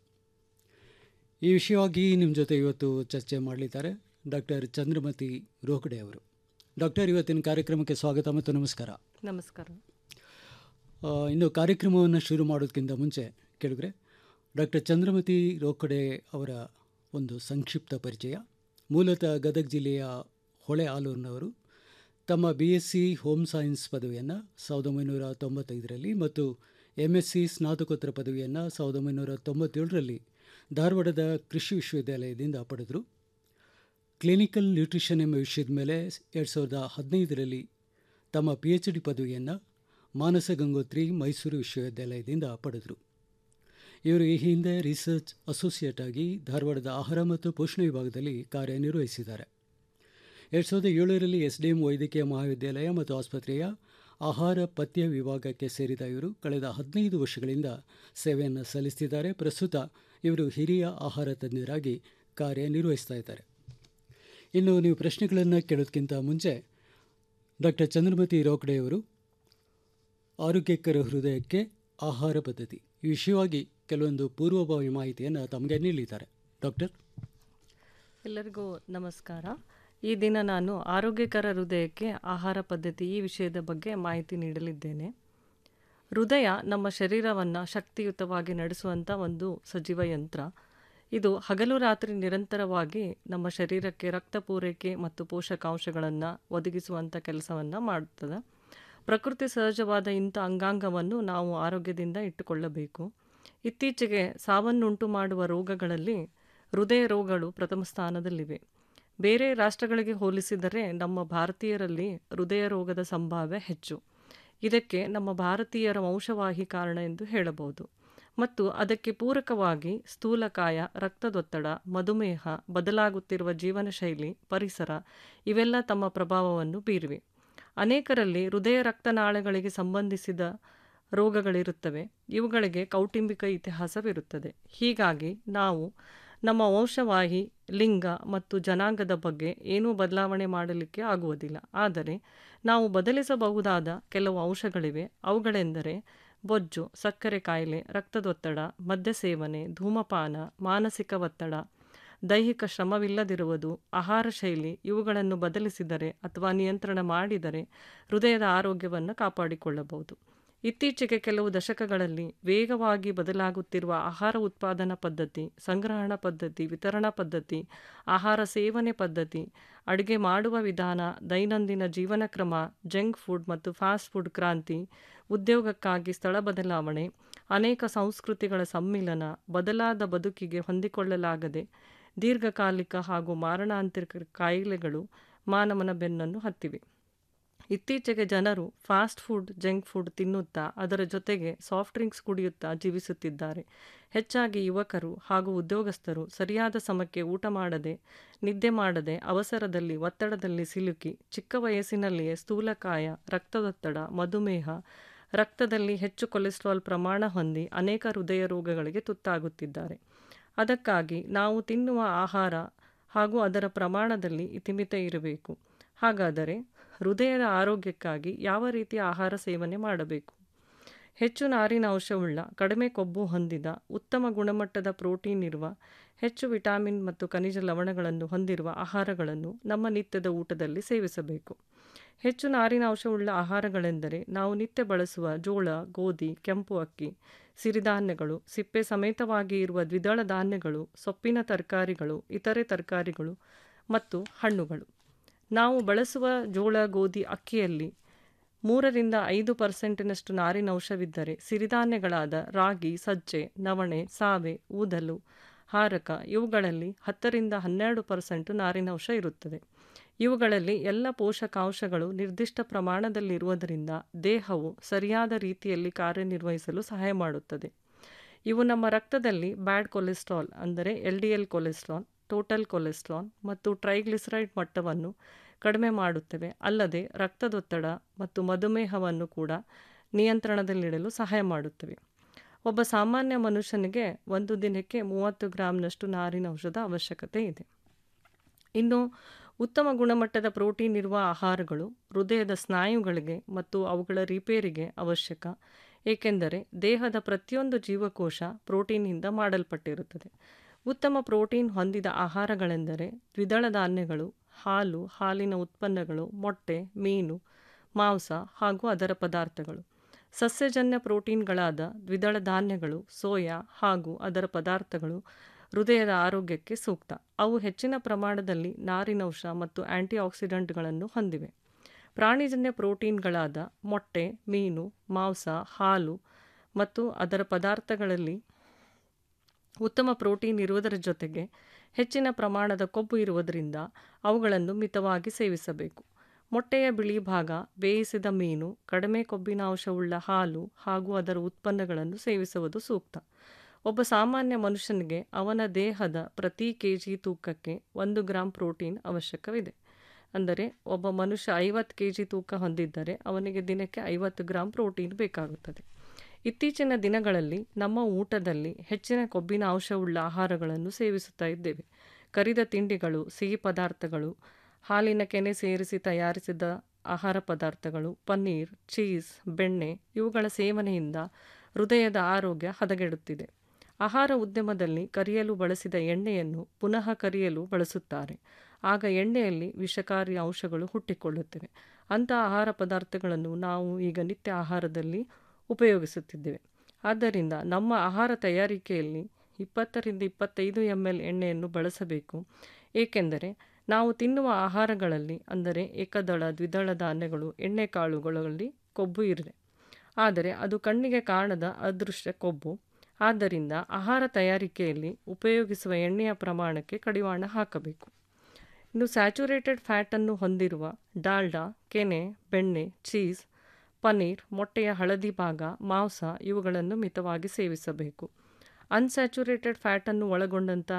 Speaker 16: ಈ ವಿಷಯವಾಗಿ ನಿಮ್ಮ ಜೊತೆ ಇವತ್ತು ಚರ್ಚೆ ಮಾಡಲಿದ್ದಾರೆ ಡಾಕ್ಟರ್ ಚಂದ್ರಮತಿ ರೋಕಡೆ ಅವರು ಡಾಕ್ಟರ್ ಇವತ್ತಿನ ಕಾರ್ಯಕ್ರಮಕ್ಕೆ ಸ್ವಾಗತ ಮತ್ತು ನಮಸ್ಕಾರ
Speaker 17: ನಮಸ್ಕಾರ
Speaker 16: ಆ, ಇನ್ನು ಕಾರ್ಯಕ್ರಮವನ್ನು ಶುರು ಮಾಡೋದಕ್ಕಿಂತ ಮುಂಚೆ ಕೇಳಿದ್ರೆ ಡಾಕ್ಟರ್ ಚಂದ್ರಮತಿ ರೋಕಡೆ ಅವರ ಒಂದು ಸಂಕ್ಷಿಪ್ತ ಪರಿಚಯ ಮೂಲತಃ ಗದಗ ಜಿಲ್ಲೆಯ ಹೊಳೆ ಆಲೂರಿನವರು ತಮ್ಮ B S C home science ಪದವಿಯನ್ನು ಸಾವಿರದ ಒಂಬೈನೂರ ತೊಂಬತ್ತೈದರಲ್ಲಿ ಮತ್ತು ಎಮ್ ಎಸ್ ಸಿ ಸ್ನಾತಕೋತ್ತರ ಪದವಿಯನ್ನು ಸಾವಿರದ ಒಂಬೈನೂರ ತೊಂಬತ್ತೇಳರಲ್ಲಿ ಧಾರವಾಡದ ಕೃಷಿ ವಿಶ್ವವಿದ್ಯಾಲಯದಿಂದ ಪಡೆದರು ಕ್ಲಿನಿಕಲ್ ನ್ಯೂಟ್ರಿಷನ್ ಎಂಬ ವಿಷಯದ ಮೇಲೆ ಎರಡು ಸಾವಿರದ ಹದಿನೈದರಲ್ಲಿ ತಮ್ಮ ಪಿ ಎಚ್ ಡಿ ಪದವಿಯನ್ನು ಮಾನಸ ಗಂಗೋತ್ರಿ ಮೈಸೂರು ವಿಶ್ವವಿದ್ಯಾಲಯದಿಂದ ಪಡೆದರು ಇವರು ಈ ಹಿಂದೆ ರಿಸರ್ಚ್ ಅಸೋಸಿಯೇಟ್ ಆಗಿ ಧಾರವಾಡದ ಆಹಾರ ಮತ್ತು ಪೋಷಣೆ ವಿಭಾಗದಲ್ಲಿ ಕಾರ್ಯನಿರ್ವಹಿಸಿದ್ದಾರೆ ಎರಡು ಸಾವಿರದ ಏಳರಲ್ಲಿ ಎಸ್ ಡಿ ಎಂ ವೈದ್ಯಕೀಯ ಮಹಾವಿದ್ಯಾಲಯ ಮತ್ತು ಆಸ್ಪತ್ರೆಯ ಆಹಾರ ಪಥ್ಯ ವಿಭಾಗಕ್ಕೆ ಸೇರಿದ ಇವರು ಕಳೆದ ಹದಿನೈದು ವರ್ಷಗಳಿಂದ ಸೇವೆಯನ್ನು ಸಲ್ಲಿಸ್ತಿದ್ದಾರೆ ಪ್ರಸ್ತುತ ಇವರು ಹಿರಿಯ ಆಹಾರ ತಜ್ಞರಾಗಿ ಕಾರ್ಯನಿರ್ವಹಿಸ್ತಾ ಇದ್ದಾರೆ ಇನ್ನು ನೀವು ಪ್ರಶ್ನೆಗಳನ್ನು ಕೇಳೋದಕ್ಕಿಂತ ಮುಂಚೆ ಡಾಕ್ಟರ್ ಚಂದ್ರಮತಿ ರೋಕಡೆಯವರು ಆರೋಗ್ಯಕರ ಹೃದಯಕ್ಕೆ ಆಹಾರ ಪದ್ಧತಿ ಈ ವಿಷಯವಾಗಿ ಕೆಲವೊಂದು ಪೂರ್ವಭಾವಿ ಮಾಹಿತಿಯನ್ನು ತಮಗೆ ನೀಡಿದ್ದಾರೆ ಡಾಕ್ಟರ್
Speaker 17: ಎಲ್ಲರಿಗೂ ನಮಸ್ಕಾರ ಈ ದಿನ ನಾನು ಆರೋಗ್ಯಕರ ಹೃದಯಕ್ಕೆ ಆಹಾರ ಪದ್ಧತಿ ಈ ವಿಷಯದ ಬಗ್ಗೆ ಮಾಹಿತಿ ನೀಡಲಿದ್ದೇನೆ ಹೃದಯ ನಮ್ಮ ಶರೀರವನ್ನು ಶಕ್ತಿಯುತವಾಗಿ ನಡೆಸುವಂಥ ಒಂದು ಸಜೀವ ಯಂತ್ರ ಇದು ಹಗಲು ರಾತ್ರಿ ನಿರಂತರವಾಗಿ ನಮ್ಮ ಶರೀರಕ್ಕೆ ರಕ್ತ ಪೂರೈಕೆ ಮತ್ತು ಪೋಷಕಾಂಶಗಳನ್ನು ಒದಗಿಸುವಂಥ ಕೆಲಸವನ್ನು ಮಾಡುತ್ತದೆ ಪ್ರಕೃತಿ ಸಹಜವಾದ ಇಂಥ ಅಂಗಾಂಗವನ್ನು ನಾವು ಆರೋಗ್ಯದಿಂದ ಇಟ್ಟುಕೊಳ್ಳಬೇಕು ಇತ್ತೀಚೆಗೆ ಸಾವನ್ನುಂಟು ಮಾಡುವ ರೋಗಗಳಲ್ಲಿ ಹೃದಯ ರೋಗಗಳು ಪ್ರಥಮ ಸ್ಥಾನದಲ್ಲಿವೆ ಬೇರೆ ರಾಷ್ಟ್ರಗಳಿಗೆ ಹೋಲಿಸಿದರೆ ನಮ್ಮ ಭಾರತೀಯರಲ್ಲಿ ಹೃದಯ ರೋಗದ ಸಂಭಾವ್ಯ ಹೆಚ್ಚು ಇದಕ್ಕೆ ನಮ್ಮ ಭಾರತೀಯರ ವಂಶವಾಹಿ ಕಾರಣ ಎಂದು ಹೇಳಬಹುದು ಮತ್ತು ಅದಕ್ಕೆ ಪೂರಕವಾಗಿ ಸ್ಥೂಲಕಾಯ ರಕ್ತದೊತ್ತಡ ಮಧುಮೇಹ ಬದಲಾಗುತ್ತಿರುವ ಜೀವನ ಶೈಲಿ ಪರಿಸರ ಇವೆಲ್ಲ ತಮ್ಮ ಪ್ರಭಾವವನ್ನು ಬೀರಿವೆ ಅನೇಕರಲ್ಲಿ ಹೃದಯ ರಕ್ತನಾಳಗಳಿಗೆ ಸಂಬಂಧಿಸಿದ ರೋಗಗಳಿರುತ್ತವೆ ಇವುಗಳಿಗೆ ಕೌಟುಂಬಿಕ ಇತಿಹಾಸವಿರುತ್ತದೆ ಹೀಗಾಗಿ ನಾವು ನಮ್ಮ ವಂಶವಾಹಿ ಲಿಂಗ ಮತ್ತು ಜನಾಂಗದ ಬಗ್ಗೆ ಏನೂ ಬದಲಾವಣೆ ಮಾಡಲಿಕ್ಕೆ ಆಗುವುದಿಲ್ಲ ಆದರೆ ನಾವು ಬದಲಿಸಬಹುದಾದ ಕೆಲವು ಅಂಶಗಳಿವೆ ಅವುಗಳೆಂದರೆ ಬೊಜ್ಜು ಸಕ್ಕರೆ ಕಾಯಿಲೆ ರಕ್ತದೊತ್ತಡ ಮದ್ಯ ಸೇವನೆ ಧೂಮಪಾನ ಮಾನಸಿಕ ಒತ್ತಡ ದೈಹಿಕ ಶ್ರಮವಿಲ್ಲದಿರುವುದು ಆಹಾರ ಶೈಲಿ ಇವುಗಳನ್ನು ಬದಲಿಸಿದರೆ ಅಥವಾ ನಿಯಂತ್ರಣ ಮಾಡಿದರೆ ಹೃದಯದ ಆರೋಗ್ಯವನ್ನು ಕಾಪಾಡಿಕೊಳ್ಳಬಹುದು ಇತ್ತೀಚೆಗೆ ಕೆಲವು ದಶಕಗಳಲ್ಲಿ ವೇಗವಾಗಿ ಬದಲಾಗುತ್ತಿರುವ ಆಹಾರ ಉತ್ಪಾದನಾ ಪದ್ಧತಿ ಸಂಗ್ರಹಣ ಪದ್ಧತಿ ವಿತರಣಾ ಪದ್ಧತಿ ಆಹಾರ ಸೇವನೆ ಪದ್ಧತಿ ಅಡುಗೆ ಮಾಡುವ ವಿಧಾನ ದೈನಂದಿನ ಜೀವನ ಕ್ರಮ ಜಂಕ್ ಫುಡ್ ಮತ್ತು ಫಾಸ್ಟ್ ಫುಡ್ ಕ್ರಾಂತಿ ಉದ್ಯೋಗಕ್ಕಾಗಿ ಸ್ಥಳ ಬದಲಾವಣೆ ಅನೇಕ ಸಂಸ್ಕೃತಿಗಳ ಸಮ್ಮಿಲನ ಬದಲಾದ ಬದುಕಿಗೆ ಹೊಂದಿಕೊಳ್ಳಲಾಗದೆ ದೀರ್ಘಕಾಲಿಕ ಹಾಗೂ ಮಾರಣಾಂತಿಕ ಕಾಯಿಲೆಗಳು ಮಾನವನ ಬೆನ್ನನ್ನು ಹತ್ತಿವೆ ಇತ್ತೀಚೆಗೆ ಜನರು ಫಾಸ್ಟ್ ಫುಡ್ ಜಂಕ್ ಫುಡ್ ತಿನ್ನುತ್ತಾ ಅದರ ಜೊತೆಗೆ ಸಾಫ್ಟ್ ಡ್ರಿಂಕ್ಸ್ ಕುಡಿಯುತ್ತಾ ಜೀವಿಸುತ್ತಿದ್ದಾರೆ ಹೆಚ್ಚಾಗಿ ಯುವಕರು ಹಾಗೂ ಉದ್ಯೋಗಸ್ಥರು ಸರಿಯಾದ ಸಮಯಕ್ಕೆ ಊಟ ಮಾಡದೆ ನಿದ್ದೆ ಮಾಡದೆ ಅವಸರದಲ್ಲಿ ಒತ್ತಡದಲ್ಲಿ ಸಿಲುಕಿ ಚಿಕ್ಕ ವಯಸ್ಸಿನಲ್ಲಿಯೇ ಸ್ಥೂಲಕಾಯ ರಕ್ತದೊತ್ತಡ ಮಧುಮೇಹ ರಕ್ತದಲ್ಲಿ ಹೆಚ್ಚು ಕೊಲೆಸ್ಟ್ರಾಲ್ ಪ್ರಮಾಣ ಹೊಂದಿ ಅನೇಕ ಹೃದಯ ರೋಗಗಳಿಗೆ ತುತ್ತಾಗುತ್ತಿದ್ದಾರೆ ಅದಕ್ಕಾಗಿ ನಾವು ತಿನ್ನುವ ಆಹಾರ ಹಾಗೂ ಅದರ ಪ್ರಮಾಣದಲ್ಲಿ ಇತಿಮಿತ ಇರಬೇಕು ಹಾಗಾದರೆ ಹೃದಯದ ಆರೋಗ್ಯಕ್ಕಾಗಿ ಯಾವ ರೀತಿಯ ಆಹಾರ ಸೇವನೆ ಮಾಡಬೇಕು ಹೆಚ್ಚು ನಾರಿನ ಅಂಶವುಳ್ಳ ಕಡಿಮೆ ಕೊಬ್ಬು ಹೊಂದಿದ ಉತ್ತಮ ಗುಣಮಟ್ಟದ ಪ್ರೋಟೀನ್ ಇರುವ ಹೆಚ್ಚು ವಿಟಾಮಿನ್ ಮತ್ತು ಖನಿಜ ಲವಣಗಳನ್ನು ಹೊಂದಿರುವ ಆಹಾರಗಳನ್ನು ನಮ್ಮ ನಿತ್ಯದ ಊಟದಲ್ಲಿ ಸೇವಿಸಬೇಕು ಹೆಚ್ಚು ನಾರಿನ ಅಂಶವುಳ್ಳ ಆಹಾರಗಳೆಂದರೆ ನಾವು ನಿತ್ಯ ಬಳಸುವ ಜೋಳ ಗೋಧಿ ಕೆಂಪು ಅಕ್ಕಿ ಸಿರಿಧಾನ್ಯಗಳು ಸಿಪ್ಪೆ ಸಮೇತವಾಗಿ ಇರುವ ದ್ವಿದಳ ಧಾನ್ಯಗಳು ಸೊಪ್ಪಿನ ತರಕಾರಿಗಳು ಇತರೆ ತರಕಾರಿಗಳು ಮತ್ತು ಹಣ್ಣುಗಳು ನಾವು ಬಳಸುವ ಜೋಳ ಗೋಧಿ ಅಕ್ಕಿಯಲ್ಲಿ ಮೂರರಿಂದ ಐದು ಪರ್ಸೆಂಟಿನಷ್ಟು ನಾರಿನಂಶವಿದ್ದರೆ ಸಿರಿಧಾನ್ಯಗಳಾದ ರಾಗಿ ಸಜ್ಜೆ ನವಣೆ ಸಾವೆ ಊದಲು ಹಾರಕ ಇವುಗಳಲ್ಲಿ ಹತ್ತರಿಂದ ಹನ್ನೆರಡು ಪರ್ಸೆಂಟು ನಾರಿನಂಶ ಇರುತ್ತದೆ ಇವುಗಳಲ್ಲಿ ಎಲ್ಲ ಪೋಷಕಾಂಶಗಳು ನಿರ್ದಿಷ್ಟ ಪ್ರಮಾಣದಲ್ಲಿರುವುದರಿಂದ ದೇಹವು ಸರಿಯಾದ ರೀತಿಯಲ್ಲಿ ಕಾರ್ಯನಿರ್ವಹಿಸಲು ಸಹಾಯ ಮಾಡುತ್ತದೆ ಇವು ನಮ್ಮ ರಕ್ತದಲ್ಲಿ ಬ್ಯಾಡ್ ಕೊಲೆಸ್ಟ್ರಾಲ್ ಅಂದರೆ L D L cholesterol total cholesterol ಮತ್ತು ಟ್ರೈಗ್ಲಿಸರೈಡ್ ಮಟ್ಟವನ್ನು ಕಡಿಮೆ ಮಾಡುತ್ತವೆ ಅಲ್ಲದೆ ರಕ್ತದೊತ್ತಡ ಮತ್ತು ಮಧುಮೇಹವನ್ನು ಕೂಡ ನಿಯಂತ್ರಣದಲ್ಲಿಡಲು ಸಹಾಯ ಮಾಡುತ್ತವೆ ಒಬ್ಬ ಸಾಮಾನ್ಯ ಮನುಷ್ಯನಿಗೆ ಒಂದು ದಿನಕ್ಕೆ ಮೂವತ್ತು ಗ್ರಾಂನಷ್ಟು ನಾರಿನ ಔಷಧ ಅವಶ್ಯಕತೆ ಇದೆ ಇನ್ನು ಉತ್ತಮ ಗುಣಮಟ್ಟದ ಪ್ರೋಟೀನ್ ಇರುವ ಆಹಾರಗಳು ಹೃದಯದ ಸ್ನಾಯುಗಳಿಗೆ ಮತ್ತು ಅವುಗಳ ರಿಪೇರಿಗೆ ಅವಶ್ಯಕ ಏಕೆಂದರೆ ದೇಹದ ಪ್ರತಿಯೊಂದು ಜೀವಕೋಶ ಪ್ರೋಟೀನ್ನಿಂದ ಮಾಡಲ್ಪಟ್ಟಿರುತ್ತದೆ ಉತ್ತಮ ಪ್ರೋಟೀನ್ ಹೊಂದಿದ ಆಹಾರಗಳೆಂದರೆ ದ್ವಿದಳ ಧಾನ್ಯಗಳು ಹಾಲು ಹಾಲಿನ ಉತ್ಪನ್ನಗಳು ಮೊಟ್ಟೆ ಮೀನು ಮಾಂಸ ಹಾಗೂ ಅದರ ಪದಾರ್ಥಗಳು ಸಸ್ಯಜನ್ಯ ಪ್ರೋಟೀನ್ಗಳಾದ ದ್ವಿದಳ ಧಾನ್ಯಗಳು ಸೋಯಾ ಹಾಗೂ ಅದರ ಪದಾರ್ಥಗಳು ಹೃದಯದ ಆರೋಗ್ಯಕ್ಕೆ ಸೂಕ್ತ ಅವು ಹೆಚ್ಚಿನ ಪ್ರಮಾಣದಲ್ಲಿ ನಾರಿನಂಶ ಮತ್ತು ಆಂಟಿಆಕ್ಸಿಡೆಂಟ್ಗಳನ್ನು ಹೊಂದಿವೆ ಪ್ರಾಣಿಜನ್ಯ ಪ್ರೋಟೀನ್ಗಳಾದ ಮೊಟ್ಟೆ ಮೀನು ಮಾಂಸ ಹಾಲು ಮತ್ತು ಅದರ ಪದಾರ್ಥಗಳಲ್ಲಿ ಉತ್ತಮ ಪ್ರೋಟೀನ್ ಇರುವುದರ ಜೊತೆಗೆ ಹೆಚ್ಚಿನ ಪ್ರಮಾಣದ ಕೊಬ್ಬು ಇರುವುದರಿಂದ ಅವುಗಳನ್ನು ಮಿತವಾಗಿ ಸೇವಿಸಬೇಕು ಮೊಟ್ಟೆಯ ಬಿಳಿ ಭಾಗ ಬೇಯಿಸಿದ ಮೀನು ಕಡಿಮೆ ಕೊಬ್ಬಿನ ಅಂಶವುಳ್ಳ ಹಾಲು ಹಾಗೂ ಅದರ ಉತ್ಪನ್ನಗಳನ್ನು ಸೇವಿಸುವುದು ಸೂಕ್ತ ಒಬ್ಬ ಸಾಮಾನ್ಯ ಮನುಷ್ಯನಿಗೆ ಅವನ ದೇಹದ ಪ್ರತಿ ಕೆ ಜಿ ತೂಕಕ್ಕೆ ಒಂದು ಗ್ರಾಂ ಪ್ರೋಟೀನ್ ಅವಶ್ಯಕವಿದೆ ಅಂದರೆ ಒಬ್ಬ ಮನುಷ್ಯ ಐವತ್ತು ಕೆ ಜಿ ತೂಕ ಹೊಂದಿದ್ದರೆ ಅವನಿಗೆ ದಿನಕ್ಕೆ ಐವತ್ತು ಗ್ರಾಂ ಪ್ರೋಟೀನ್ ಬೇಕಾಗುತ್ತದೆ ಇತ್ತೀಚಿನ ದಿನಗಳಲ್ಲಿ ನಮ್ಮ ಊಟದಲ್ಲಿ ಹೆಚ್ಚಿನ ಕೊಬ್ಬಿನ ಅಂಶವುಳ್ಳ ಆಹಾರಗಳನ್ನು ಸೇವಿಸುತ್ತಾ ಇದ್ದೇವೆ ಕರಿದ ತಿಂಡಿಗಳು ಸಿಹಿ ಪದಾರ್ಥಗಳು ಹಾಲಿನ ಕೆನೆ ಸೇರಿಸಿ ತಯಾರಿಸಿದ ಆಹಾರ ಪದಾರ್ಥಗಳು ಪನ್ನೀರ್ ಚೀಸ್ ಬೆಣ್ಣೆ ಇವುಗಳ ಸೇವನೆಯಿಂದ ಹೃದಯದ ಆರೋಗ್ಯ ಹದಗೆಡುತ್ತಿದೆ ಆಹಾರ ಉದ್ಯಮದಲ್ಲಿ ಕರಿಯಲು ಬಳಸಿದ ಎಣ್ಣೆಯನ್ನು ಪುನಃ ಕರಿಯಲು ಬಳಸುತ್ತಾರೆ ಆಗ ಎಣ್ಣೆಯಲ್ಲಿ ವಿಷಕಾರಿ ಅಂಶಗಳು ಹುಟ್ಟಿಕೊಳ್ಳುತ್ತವೆ ಅಂಥ ಆಹಾರ ಪದಾರ್ಥಗಳನ್ನು ನಾವು ಈಗ ನಿತ್ಯ ಆಹಾರದಲ್ಲಿ ಉಪಯೋಗಿಸುತ್ತಿದ್ದೇವೆ ಆದ್ದರಿಂದ ನಮ್ಮ ಆಹಾರ ತಯಾರಿಕೆಯಲ್ಲಿ ಇಪ್ಪತ್ತರಿಂದ ಇಪ್ಪತ್ತೈದು ಎಮ್ ಎಲ್ ಎಣ್ಣೆಯನ್ನು ಬಳಸಬೇಕು ಏಕೆಂದರೆ ನಾವು ತಿನ್ನುವ ಆಹಾರಗಳಲ್ಲಿ ಅಂದರೆ ಏಕದಳ ದ್ವಿದಳ ಧಾನ್ಯಗಳು ಎಣ್ಣೆಕಾಳುಗಳಲ್ಲಿ ಕೊಬ್ಬು ಇದೆ ಆದರೆ ಅದು ಕಣ್ಣಿಗೆ ಕಾಣದ ಅದೃಶ್ಯ ಕೊಬ್ಬು ಆದ್ದರಿಂದ ಆಹಾರ ತಯಾರಿಕೆಯಲ್ಲಿ ಉಪಯೋಗಿಸುವ ಎಣ್ಣೆಯ ಪ್ರಮಾಣಕ್ಕೆ ಕಡಿವಾಣ ಹಾಕಬೇಕು ಇನ್ನು ಸ್ಯಾಚುರೇಟೆಡ್ ಫ್ಯಾಟನ್ನು ಹೊಂದಿರುವ ಡಾಲ್ಡಾ ಕೆನೆ ಬೆಣ್ಣೆ ಚೀಸ್ ಪನ್ನೀರ್ ಮೊಟ್ಟೆಯ ಹಳದಿ ಭಾಗ ಮಾಂಸ ಇವುಗಳನ್ನು ಮಿತವಾಗಿ ಸೇವಿಸಬೇಕು ಅನ್ಸ್ಯಾಚುರೇಟೆಡ್ ಫ್ಯಾಟನ್ನು ಒಳಗೊಂಡಂಥ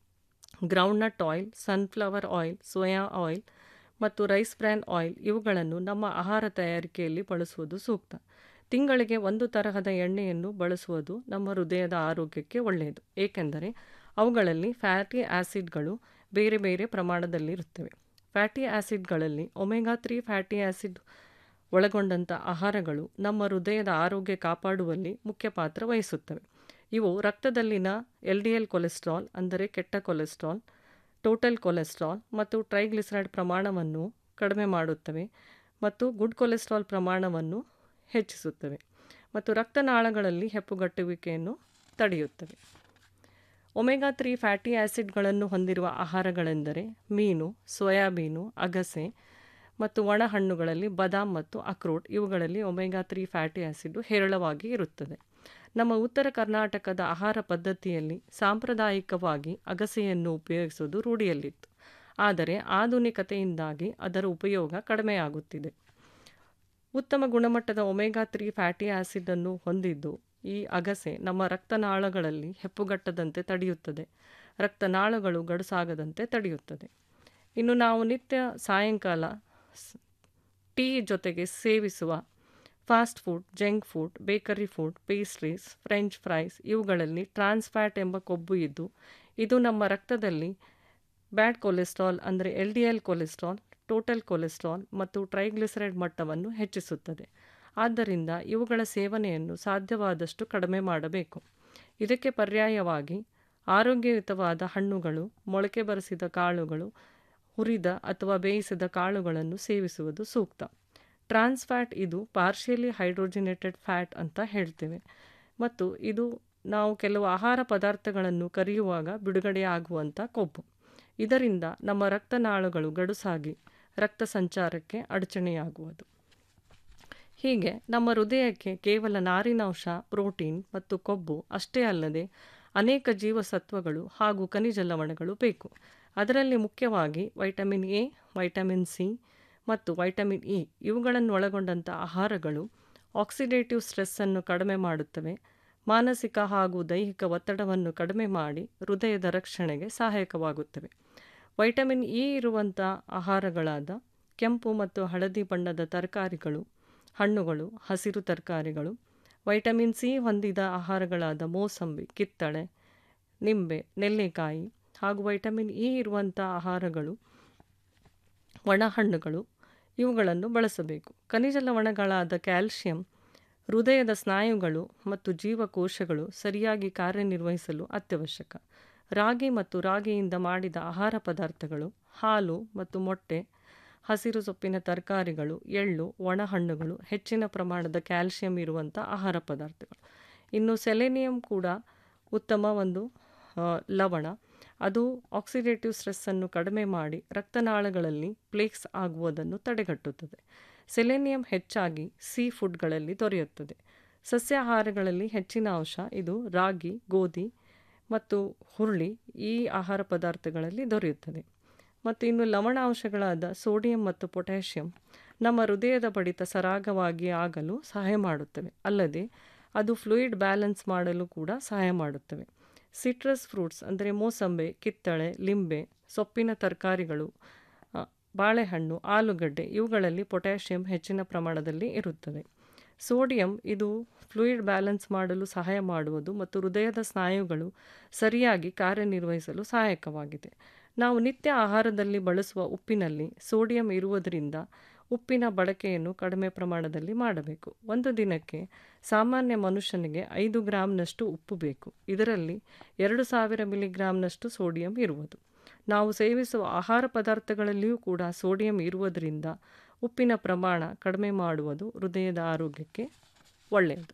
Speaker 17: groundnut oil sunflower oil soya oil ಮತ್ತು ರೈಸ್ ಬ್ರ್ಯಾನ್ ಆಯಿಲ್ ಇವುಗಳನ್ನು ನಮ್ಮ ಆಹಾರ ತಯಾರಿಕೆಯಲ್ಲಿ ಬಳಸುವುದು ಸೂಕ್ತ ತಿಂಗಳಿಗೆ ಒಂದು ತರಹದ ಎಣ್ಣೆಯನ್ನು ಬಳಸುವುದು ನಮ್ಮ ಹೃದಯದ ಆರೋಗ್ಯಕ್ಕೆ ಒಳ್ಳೆಯದು ಏಕೆಂದರೆ ಅವುಗಳಲ್ಲಿ ಫ್ಯಾಟಿ ಆ್ಯಸಿಡ್ಗಳು ಬೇರೆ ಬೇರೆ ಪ್ರಮಾಣದಲ್ಲಿರುತ್ತವೆ ಫ್ಯಾಟಿ ಆ್ಯಸಿಡ್ಗಳಲ್ಲಿ ಒಮೆಗಾ ತ್ರೀ ಫ್ಯಾಟಿ ಆ್ಯಸಿಡ್ ಒಳಗೊಂಡಂಥ ಆಹಾರಗಳು ನಮ್ಮ ಹೃದಯದ ಆರೋಗ್ಯ ಕಾಪಾಡುವಲ್ಲಿ ಮುಖ್ಯ ಪಾತ್ರ ವಹಿಸುತ್ತವೆ ಇವು ರಕ್ತದಲ್ಲಿನ ಎಲ್ ಡಿ ಎಲ್ ಕೊಲೆಸ್ಟ್ರಾಲ್ ಅಂದರೆ ಕೆಟ್ಟ ಕೊಲೆಸ್ಟ್ರಾಲ್ ಟೋಟಲ್ ಕೊಲೆಸ್ಟ್ರಾಲ್ ಮತ್ತು ಟ್ರೈಗ್ಲಿಸರೈಡ್ ಪ್ರಮಾಣವನ್ನು ಕಡಿಮೆ ಮಾಡುತ್ತವೆ ಮತ್ತು ಗುಡ್ ಕೊಲೆಸ್ಟ್ರಾಲ್ ಪ್ರಮಾಣವನ್ನು ಹೆಚ್ಚಿಸುತ್ತವೆ ಮತ್ತು ರಕ್ತನಾಳಗಳಲ್ಲಿ ಹೆಪ್ಪುಗಟ್ಟುವಿಕೆಯನ್ನು ತಡೆಯುತ್ತವೆ ಒಮೆಗಾ ತ್ರೀ ಫ್ಯಾಟಿ ಆ್ಯಸಿಡ್ಗಳನ್ನು ಹೊಂದಿರುವ ಆಹಾರಗಳೆಂದರೆ ಮೀನು ಸೋಯಾಬೀನು ಅಗಸೆ ಮತ್ತು ಒಣ ಹಣ್ಣುಗಳಲ್ಲಿ ಬಾದಾಮ್ ಮತ್ತು ಅಕ್ರೋಟ್ ಇವುಗಳಲ್ಲಿ ಒಮೆಗಾ ತ್ರೀ ಫ್ಯಾಟಿ ಆ್ಯಸಿಡ್ ಹೇರಳವಾಗಿ ಇರುತ್ತದೆ ನಮ್ಮ ಉತ್ತರ ಕರ್ನಾಟಕದ ಆಹಾರ ಪದ್ಧತಿಯಲ್ಲಿ ಸಾಂಪ್ರದಾಯಿಕವಾಗಿ ಅಗಸೆಯನ್ನು ಉಪಯೋಗಿಸುವುದು ರೂಢಿಯಲ್ಲಿತ್ತು ಆದರೆ ಆಧುನಿಕತೆಯಿಂದಾಗಿ ಅದರ ಉಪಯೋಗ ಕಡಿಮೆಯಾಗುತ್ತಿದೆ ಉತ್ತಮ ಗುಣಮಟ್ಟದ ಒಮೆಗಾ ತ್ರೀ ಫ್ಯಾಟಿ ಆ್ಯಸಿಡನ್ನು ಹೊಂದಿದ್ದು ಈ ಅಗಸೆ ನಮ್ಮ ರಕ್ತನಾಳಗಳಲ್ಲಿ ಹೆಪ್ಪುಗಟ್ಟದಂತೆ ತಡೆಯುತ್ತದೆ ರಕ್ತನಾಳಗಳು ಗಡುಸಾಗದಂತೆ ತಡೆಯುತ್ತದೆ ಇನ್ನು ನಾವು ನಿತ್ಯ ಸಾಯಂಕಾಲ ಟೀ ಜೊತೆಗೆ ಸೇವಿಸುವ fast food junk food bakery food pastries french fries ಇವುಗಳಲ್ಲಿ ಟ್ರಾನ್ಸ್ ಫ್ಯಾಟ್ ಎಂಬ ಕೊಬ್ಬು ಇದ್ದು ಇದು ನಮ್ಮ ರಕ್ತದಲ್ಲಿ ಬ್ಯಾಡ್ ಕೊಲೆಸ್ಟ್ರಾಲ್ ಅಂದರೆ L D L cholesterol total cholesterol ಮತ್ತು ಟ್ರೈಗ್ಲಿಸರೈಡ್ ಮಟ್ಟವನ್ನು ಹೆಚ್ಚಿಸುತ್ತದೆ ಆದ್ದರಿಂದ ಇವುಗಳ ಸೇವನೆಯನ್ನು ಸಾಧ್ಯವಾದಷ್ಟು ಕಡಿಮೆ ಮಾಡಬೇಕು ಇದಕ್ಕೆ ಪರ್ಯಾಯವಾಗಿ ಆರೋಗ್ಯಯುತವಾದ ಹಣ್ಣುಗಳು ಮೊಳಕೆ ಬರೆಸಿದ ಕಾಳುಗಳು ಹುರಿದ ಅಥವಾ ಬೇಯಿಸಿದ ಕಾಳುಗಳನ್ನು ಸೇವಿಸುವುದು ಸೂಕ್ತ ಟ್ರಾನ್ಸ್ ಫ್ಯಾಟ್ ಇದು ಪಾರ್ಷಿಯಲಿ ಹೈಡ್ರೋಜಿನೇಟೆಡ್ ಫ್ಯಾಟ್ ಅಂತ ಹೇಳ್ತೇವೆ ಮತ್ತು ಇದು ನಾವು ಕೆಲವು ಆಹಾರ ಪದಾರ್ಥಗಳನ್ನು ಕರಿಯುವಾಗ ಬಿಡುಗಡೆಯಾಗುವಂಥ ಕೊಬ್ಬು ಇದರಿಂದ ನಮ್ಮ ರಕ್ತನಾಳಗಳು ಗಡುಸಾಗಿ ರಕ್ತ ಸಂಚಾರಕ್ಕೆ ಅಡಚಣೆಯಾಗುವುದು ಹೀಗೆ ನಮ್ಮ ಹೃದಯಕ್ಕೆ ಕೇವಲ ನಾರಿನಾಂಶ ಪ್ರೋಟೀನ್ ಮತ್ತು ಕೊಬ್ಬು ಅಷ್ಟೇ ಅಲ್ಲದೆ ಅನೇಕ ಜೀವಸತ್ವಗಳು ಹಾಗೂ ಖನಿಜ ಲವಣಗಳು ಬೇಕು ಅದರಲ್ಲಿ ಮುಖ್ಯವಾಗಿ ವೈಟಮಿನ್ ಎ ವೈಟಮಿನ್ ಸಿ ಮತ್ತು ವೈಟಮಿನ್ ಇ ಇವುಗಳನ್ನು ಒಳಗೊಂಡಂಥ ಆಹಾರಗಳು ಆಕ್ಸಿಡೇಟಿವ್ ಸ್ಟ್ರೆಸ್ಸನ್ನು ಕಡಿಮೆ ಮಾಡುತ್ತವೆ ಮಾನಸಿಕ ಹಾಗೂ ದೈಹಿಕ ಒತ್ತಡವನ್ನು ಕಡಿಮೆ ಮಾಡಿ ಹೃದಯದ ರಕ್ಷಣೆಗೆ ಸಹಾಯಕವಾಗುತ್ತವೆ ವೈಟಮಿನ್ ಇ ಇರುವಂಥ ಆಹಾರಗಳಾದ ಕೆಂಪು ಮತ್ತು ಹಳದಿ ಬಣ್ಣದ ತರಕಾರಿಗಳು ಹಣ್ಣುಗಳು ಹಸಿರು ತರಕಾರಿಗಳು ವೈಟಮಿನ್ ಸಿ ಹೊಂದಿದ ಆಹಾರಗಳಾದ ಮೋಸಂಬಿ ಕಿತ್ತಳೆ ನಿಂಬೆ ನೆಲ್ಲಿಕಾಯಿ ಹಾಗೂ ವೈಟಮಿನ್ ಇ ಇರುವಂಥ ಆಹಾರಗಳು ಒಣಹಣ್ಣುಗಳು ಇವುಗಳನ್ನು ಬಳಸಬೇಕು ಖನಿಜ ಲವಣಗಳಾದ ಕ್ಯಾಲ್ಶಿಯಂ ಹೃದಯದ ಸ್ನಾಯುಗಳು ಮತ್ತು ಜೀವಕೋಶಗಳು ಸರಿಯಾಗಿ ಕಾರ್ಯನಿರ್ವಹಿಸಲು ಅತ್ಯವಶ್ಯಕ ರಾಗಿ ಮತ್ತು ರಾಗಿಯಿಂದ ಮಾಡಿದ ಆಹಾರ ಪದಾರ್ಥಗಳು ಹಾಲು ಮತ್ತು ಮೊಟ್ಟೆ ಹಸಿರು ಸೊಪ್ಪಿನ ತರಕಾರಿಗಳು ಎಳ್ಳು ಒಣಹಣ್ಣುಗಳು ಹೆಚ್ಚಿನ ಪ್ರಮಾಣದ ಕ್ಯಾಲ್ಶಿಯಂ ಇರುವಂಥ ಆಹಾರ ಪದಾರ್ಥಗಳು ಇನ್ನು ಸೆಲೆನಿಯಂ ಕೂಡ ಉತ್ತಮ ಒಂದು ಆ, ಲವಣ ಅದು ಆಕ್ಸಿಡೇಟಿವ್ ಸ್ಟ್ರೆಸ್ಸನ್ನು ಕಡಿಮೆ ಮಾಡಿ ರಕ್ತನಾಳಗಳಲ್ಲಿ ಪ್ಲೇಕ್ಸ್ ಆಗುವುದನ್ನು ತಡೆಗಟ್ಟುತ್ತದೆ ಸೆಲೆನಿಯಂ ಹೆಚ್ಚಾಗಿ ಸೀ ಫುಡ್ಗಳಲ್ಲಿ ದೊರೆಯುತ್ತದೆ ಸಸ್ಯಾಹಾರಗಳಲ್ಲಿ ಹೆಚ್ಚಿನ ಅಂಶ ಇದು ರಾಗಿ ಗೋಧಿ ಮತ್ತು ಹುರುಳಿ ಈ ಆಹಾರ ಪದಾರ್ಥಗಳಲ್ಲಿ ದೊರೆಯುತ್ತದೆ ಮತ್ತು ಇನ್ನು ಲವಣಾಂಶಗಳಾದ ಸೋಡಿಯಂ ಮತ್ತು ಪೊಟ್ಯಾಷಿಯಂ ನಮ್ಮ ಹೃದಯದ ಬಡಿತ ಸರಾಗವಾಗಿ ಆಗಲು ಸಹಾಯ ಮಾಡುತ್ತವೆ ಅಲ್ಲದೆ ಅದು ಫ್ಲೂಯಿಡ್ ಬ್ಯಾಲೆನ್ಸ್ ಮಾಡಲು ಕೂಡ ಸಹಾಯ ಮಾಡುತ್ತವೆ ಸಿಟ್ರಸ್ ಫ್ರೂಟ್ಸ್ ಅಂದರೆ ಮೋಸಂಬೆ ಕಿತ್ತಳೆ ಲಿಂಬೆ ಸೊಪ್ಪಿನ ತರಕಾರಿಗಳು ಆ, ಬಾಳೆಹಣ್ಣು ಆಲೂಗಡ್ಡೆ ಇವುಗಳಲ್ಲಿ ಪೊಟ್ಯಾಷಿಯಂ ಹೆಚ್ಚಿನ ಪ್ರಮಾಣದಲ್ಲಿ ಇರುತ್ತದೆ ಸೋಡಿಯಂ ಇದು ಫ್ಲೂಯಿಡ್ ಬ್ಯಾಲೆನ್ಸ್ ಮಾಡಲು ಸಹಾಯ ಮಾಡುವುದು ಮತ್ತು ಹೃದಯದ ಸ್ನಾಯುಗಳು ಸರಿಯಾಗಿ ಕಾರ್ಯನಿರ್ವಹಿಸಲು ಸಹಾಯಕವಾಗಿದೆ ನಾವು ನಿತ್ಯ ಆಹಾರದಲ್ಲಿ ಬಳಸುವ ಉಪ್ಪಿನಲ್ಲಿ ಸೋಡಿಯಂ ಇರುವುದರಿಂದ ಉಪ್ಪಿನ ಬಳಕೆಯನ್ನು ಕಡಿಮೆ ಪ್ರಮಾಣದಲ್ಲಿ ಮಾಡಬೇಕು ಒಂದು ದಿನಕ್ಕೆ ಸಾಮಾನ್ಯ ಮನುಷ್ಯನಿಗೆ ಐದು ಗ್ರಾಂನಷ್ಟು ಉಪ್ಪು ಬೇಕು ಇದರಲ್ಲಿ ಎರಡು ಸಾವಿರ ಮಿಲಿಗ್ರಾಂನಷ್ಟು ಸೋಡಿಯಂ ಇರುವುದು ನಾವು ಸೇವಿಸುವ ಆಹಾರ ಪದಾರ್ಥಗಳಲ್ಲಿಯೂ ಕೂಡ ಸೋಡಿಯಂ ಇರುವುದರಿಂದ ಉಪ್ಪಿನ ಪ್ರಮಾಣ ಕಡಿಮೆ ಮಾಡುವುದು ಹೃದಯದ ಆರೋಗ್ಯಕ್ಕೆ ಒಳ್ಳೆಯದು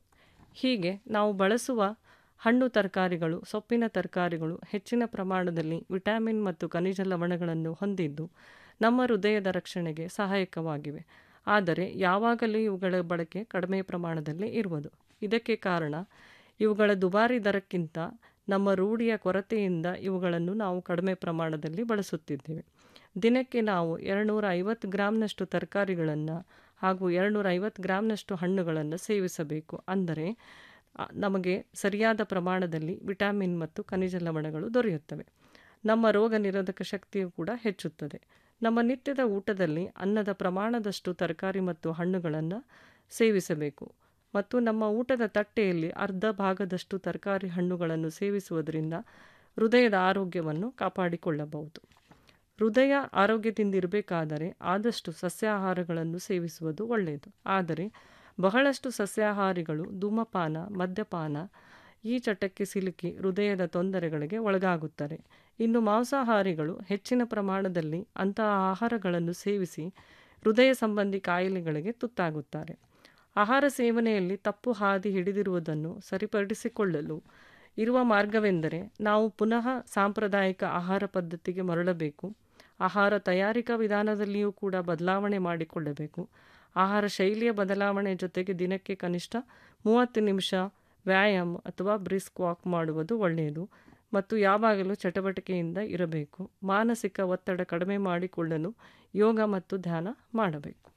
Speaker 17: ಹೀಗೆ ನಾವು ಬಳಸುವ ಹಣ್ಣು ತರಕಾರಿಗಳು ಸೊಪ್ಪಿನ ತರಕಾರಿಗಳು ಹೆಚ್ಚಿನ ಪ್ರಮಾಣದಲ್ಲಿ ವಿಟಮಿನ್ ಮತ್ತು ಖನಿಜ ಲವಣಗಳನ್ನು ಹೊಂದಿದ್ದು ನಮ್ಮ ಹೃದಯದ ರಕ್ಷಣೆಗೆ ಸಹಾಯಕವಾಗಿವೆ ಆದರೆ ಯಾವಾಗಲೂ ಇವುಗಳ ಬಳಕೆ ಕಡಿಮೆ ಪ್ರಮಾಣದಲ್ಲಿ ಇರುವುದು ಇದಕ್ಕೆ ಕಾರಣ ಇವುಗಳ ದುಬಾರಿ ದರಕ್ಕಿಂತ ನಮ್ಮ ರೂಢಿಯ ಕೊರತೆಯಿಂದ ಇವುಗಳನ್ನು ನಾವು ಕಡಿಮೆ ಪ್ರಮಾಣದಲ್ಲಿ ಬಳಸುತ್ತಿದ್ದೇವೆ ದಿನಕ್ಕೆ ನಾವು ಎರಡುನೂರ ಐವತ್ತು ಗ್ರಾಂನಷ್ಟು ತರಕಾರಿಗಳನ್ನು ಹಾಗೂ ಎರಡುನೂರ ಐವತ್ತು ಗ್ರಾಂನಷ್ಟು ಹಣ್ಣುಗಳನ್ನು ಸೇವಿಸಬೇಕು ಅಂದರೆ ಆ, ನಮಗೆ ಸರಿಯಾದ ಪ್ರಮಾಣದಲ್ಲಿ ವಿಟಮಿನ್ ಮತ್ತು ಖನಿಜ ಲವಣಗಳು ದೊರೆಯುತ್ತವೆ ನಮ್ಮ ರೋಗ ನಿರೋಧಕ ಶಕ್ತಿಯು ಕೂಡ ಹೆಚ್ಚುತ್ತದೆ ನಮ್ಮ ನಿತ್ಯದ ಊಟದಲ್ಲಿ ಅನ್ನದ ಪ್ರಮಾಣದಷ್ಟು ತರಕಾರಿ ಮತ್ತು ಹಣ್ಣುಗಳನ್ನು ಸೇವಿಸಬೇಕು ಮತ್ತು ನಮ್ಮ ಊಟದ ತಟ್ಟೆಯಲ್ಲಿ ಅರ್ಧ ಭಾಗದಷ್ಟು ತರಕಾರಿ ಹಣ್ಣುಗಳನ್ನು ಸೇವಿಸುವುದರಿಂದ ಹೃದಯದ ಆರೋಗ್ಯವನ್ನು ಕಾಪಾಡಿಕೊಳ್ಳಬಹುದು ಹೃದಯ ಆರೋಗ್ಯದಿಂದಿರಬೇಕಾದರೆ ಆದಷ್ಟು ಸಸ್ಯಾಹಾರಗಳನ್ನು ಸೇವಿಸುವುದು ಒಳ್ಳೆಯದು ಆದರೆ ಬಹಳಷ್ಟು ಸಸ್ಯಾಹಾರಿಗಳು ಧೂಮಪಾನ ಮದ್ಯಪಾನ ಈ ಚಟಕ್ಕೆ ಸಿಲುಕಿ ಹೃದಯದ ತೊಂದರೆಗಳಿಗೆ ಒಳಗಾಗುತ್ತಾರೆ ಇನ್ನು ಮಾಂಸಾಹಾರಿಗಳು ಹೆಚ್ಚಿನ ಪ್ರಮಾಣದಲ್ಲಿ ಅಂತಹ ಆಹಾರಗಳನ್ನು ಸೇವಿಸಿ ಹೃದಯ ಸಂಬಂಧಿ ಕಾಯಿಲೆಗಳಿಗೆ ತುತ್ತಾಗುತ್ತಾರೆ ಆಹಾರ ಸೇವನೆಯಲ್ಲಿ ತಪ್ಪು ಹಾದಿ ಹಿಡಿದಿರುವುದನ್ನು ಸರಿಪಡಿಸಿಕೊಳ್ಳಲು ಇರುವ ಮಾರ್ಗವೆಂದರೆ ನಾವು ಪುನಃ ಸಾಂಪ್ರದಾಯಿಕ ಆಹಾರ ಪದ್ಧತಿಗೆ ಮರಳಬೇಕು ಆಹಾರ ತಯಾರಿಕಾ ವಿಧಾನದಲ್ಲಿಯೂ ಕೂಡ ಬದಲಾವಣೆ ಮಾಡಿಕೊಳ್ಳಬೇಕು ಆಹಾರ ಶೈಲಿಯ ಬದಲಾವಣೆ ಜೊತೆಗೆ ದಿನಕ್ಕೆ ಕನಿಷ್ಠ ಮೂವತ್ತು ನಿಮಿಷ ವ್ಯಾಯಾಮ ಅಥವಾ ಬ್ರಿಸ್ಕ್ ವಾಕ್ ಮಾಡುವುದು ಒಳ್ಳೆಯದು ಮತ್ತು ಯಾವಾಗಲೂ ಚಟುವಟಿಕೆಯಿಂದ ಇರಬೇಕು ಮಾನಸಿಕ ಒತ್ತಡ ಕಡಿಮೆ ಮಾಡಿಕೊಳ್ಳಲು ಯೋಗ ಮತ್ತು ಧ್ಯಾನ ಮಾಡಬೇಕು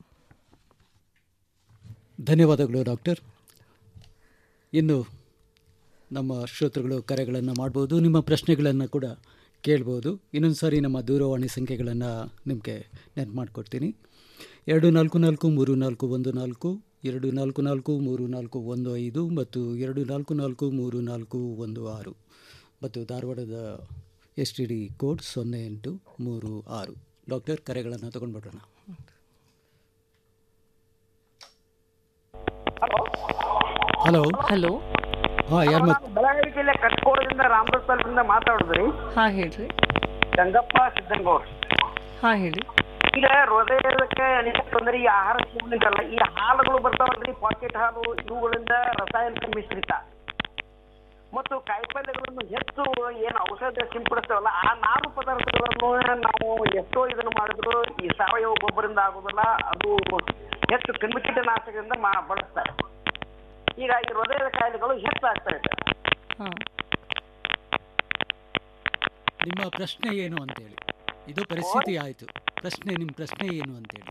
Speaker 16: ಧನ್ಯವಾದಗಳು ಡಾಕ್ಟರ್ ಇನ್ನು ನಮ್ಮ ಶ್ರೋತೃಗಳು ಕರೆಗಳನ್ನು ಮಾಡ್ಬೋದು ನಿಮ್ಮ ಪ್ರಶ್ನೆಗಳನ್ನು ಕೂಡ ಕೇಳ್ಬೋದು ಇನ್ನೊಂದು ಸಾರಿ ನಮ್ಮ ದೂರವಾಣಿ ಸಂಖ್ಯೆಗಳನ್ನು ನಿಮಗೆ ನೆನಪು ಮಾಡಿಕೊಡ್ತೀನಿ ಎರಡು ನಾಲ್ಕು ನಾಲ್ಕು ಮೂರು ನಾಲ್ಕು ಒಂದು ನಾಲ್ಕು ಎರಡು ನಾಲ್ಕು ನಾಲ್ಕು ಮೂರು ನಾಲ್ಕು ಒಂದು ಐದು ಮತ್ತು ಎರಡು ನಾಲ್ಕು ನಾಲ್ಕು ಮೂರು ನಾಲ್ಕು ಒಂದು ಆರು ಮತ್ತು ಧಾರವಾಡದ ಎಸ್ ಟಿ ಡಿ ಕೋಡ್ ಸೊನ್ನೆ ಎಂಟು ಮೂರು ಆರು ಡಾಕ್ಟರ್ ಕರೆಗಳನ್ನು ತಗೊಂಡ್ಬಿಡೋಣ ಹಲೋ
Speaker 17: ಹಲೋ
Speaker 16: ಹಾಂ ಯಾರು ಮಾತು
Speaker 18: ಬೆಳಗಾವಿ ಜಿಲ್ಲೆ ಕಟ್ಕೋಡದಿಂದ ರಾಮದಾಸ್ ತಾಲೂಕಿಂದ ಮಾತಾಡಿದ್ರಿ
Speaker 17: ಹಾ ಹೇಳ್ರಿ
Speaker 18: ಗಂಗಪ್ಪ ಸಿದ್ದನಗೌಡ್
Speaker 17: ಹಾ ಹೇಳಿ
Speaker 18: ಈಗ ಹೃದಯಕ್ಕೆ ಅನೇಕ ತೊಂದರೆ ಈ ಆಹಾರ ಸೇವನೆಗಲ್ಲ ಈ ಹಾಲುಗಳು ಬರ್ತಾವಲ್ರಿ ಪಾಕೆಟ್ ಹಾಲು ಇವುಗಳಿಂದ ರಾಸಾಯನಿಕ ಮಿಶ್ರಿತ ಮತ್ತು ಕಾಯಿಪಲ್ಯಗಳನ್ನು ಹೆಚ್ಚು ಏನು ಔಷಧ ಸಿಂಪಡಿಸ್ತೇವಲ್ಲ ಆ ನಾರು ಪದಾರ್ಥಗಳನ್ನು ನಾವು ಎಷ್ಟೋ ಇದನ್ನು ಮಾಡಿದ್ರು ಈ ಸಾವಯವ ಗೊಬ್ಬರದಿಂದ ಆಗೋದಿಲ್ಲ ಅದು ಹೆಚ್ಚು ಕ್ರಿಮಿಕೀಟನಾಶಕದಿಂದ ಮಾ ಬಳಸ್ತಾರೆ ಈಗ ಈ ಹೃದಯದ ಕಾಯಿಲೆಗಳು ಹೆಚ್ಚಾಗ್ತಾ ಇದೆ
Speaker 17: ಹಾಂ
Speaker 16: ನಿಮ್ಮ ಪ್ರಶ್ನೆ ಏನು ಅಂತೇಳಿ ಇದು ಪರಿಸ್ಥಿತಿ ಆಯಿತು ಪ್ರಶ್ನೆ ನಿಮ್ಮ ಪ್ರಶ್ನೆ ಏನು ಅಂತೇಳಿ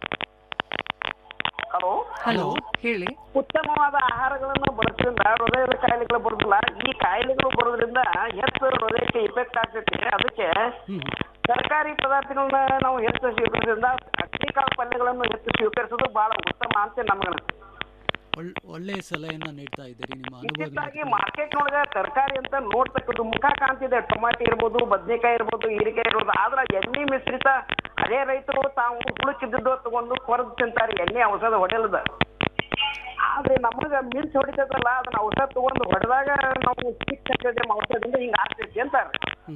Speaker 18: ಹಲೋ
Speaker 17: ಹಲೋ ಹೇಳಿ
Speaker 18: ಉತ್ತಮವಾದ ಆಹಾರಗಳನ್ನು ಬಳಸೋದ್ರಿಂದ ಹೃದಯದ ಕಾಯಿಲೆಗಳು ಬರೋದಿಲ್ಲ ಈ ಕಾಯಿಲೆಗಳು ಬರೋದ್ರಿಂದ ಹೆಚ್ಚು ಹೃದಯಕ್ಕೆ ಇಫೆಕ್ಟ್ ಆಗ್ತೈತಿ ಅದಕ್ಕೆ ತರಕಾರಿ ಪದಾರ್ಥಗಳನ್ನ ನಾವು ಹೆಚ್ಚು ಸ್ವೀಕರಿಸೋದ್ರಿಂದ ಅಕ್ಕಿಕಾಳು ಪಲ್ಯಗಳನ್ನು ಹೆಚ್ಚು ಸ್ವೀಕರಿಸೋದು ಬಹಳ ಉತ್ತಮ ಅಂತ ನಮಗನ
Speaker 16: ಒಳ್ ಒಳ್ಳೆಯ ಸಲಹೆಯನ್ನು ನೀಡ್ತಾ ಇದ್ದೀರಿ ನಿಮ್ಮ ಅನುಭವ
Speaker 18: ಇತ್ತೀಚೆಗೆ ಮಾರ್ಕೆಟ್ ನೊಳಗ ತರಕಾರಿ ಅಂತ ನೋಡ್ತಕ್ಕದ್ದು ಮುಖ ಕಾಣ್ತಿದೆ ಟೊಮಾಟಿ ಇರ್ಬೋದು ಬದ್ನೆಕಾಯಿ ಇರ್ಬೋದು ಹೀರೆಕಾಯಿ ಇರ್ಬೋದು ಆದ್ರೆ ಎಣ್ಣೆ ಮಿಶ್ರಿತ ಅದೇ ರೈತರು ತಾವು ಹುಳುಕಿದ್ದು ತಗೊಂಡು ಕೊರದು ತಿಂತಾರೆ ಎಣ್ಣೆ ಔಷಧ ಹೊಡೆಯಲ್ದ ಆದ್ರೆ ನಮಗ ಮಿಂಚ್ ಹೊಡಿತದಲ್ಲ ಅದನ್ನ ಔಷಧ ತಗೊಂಡು ಹೊಡೆದಾಗ ನಾವು ಸಿಕ್ಸ್ ಹಂಡ್ರೆಡ್ ಔಷಧದಿಂದ ಹಿಂಗ ಆಗ್ತೈತಿ ಅಂತಾರೆ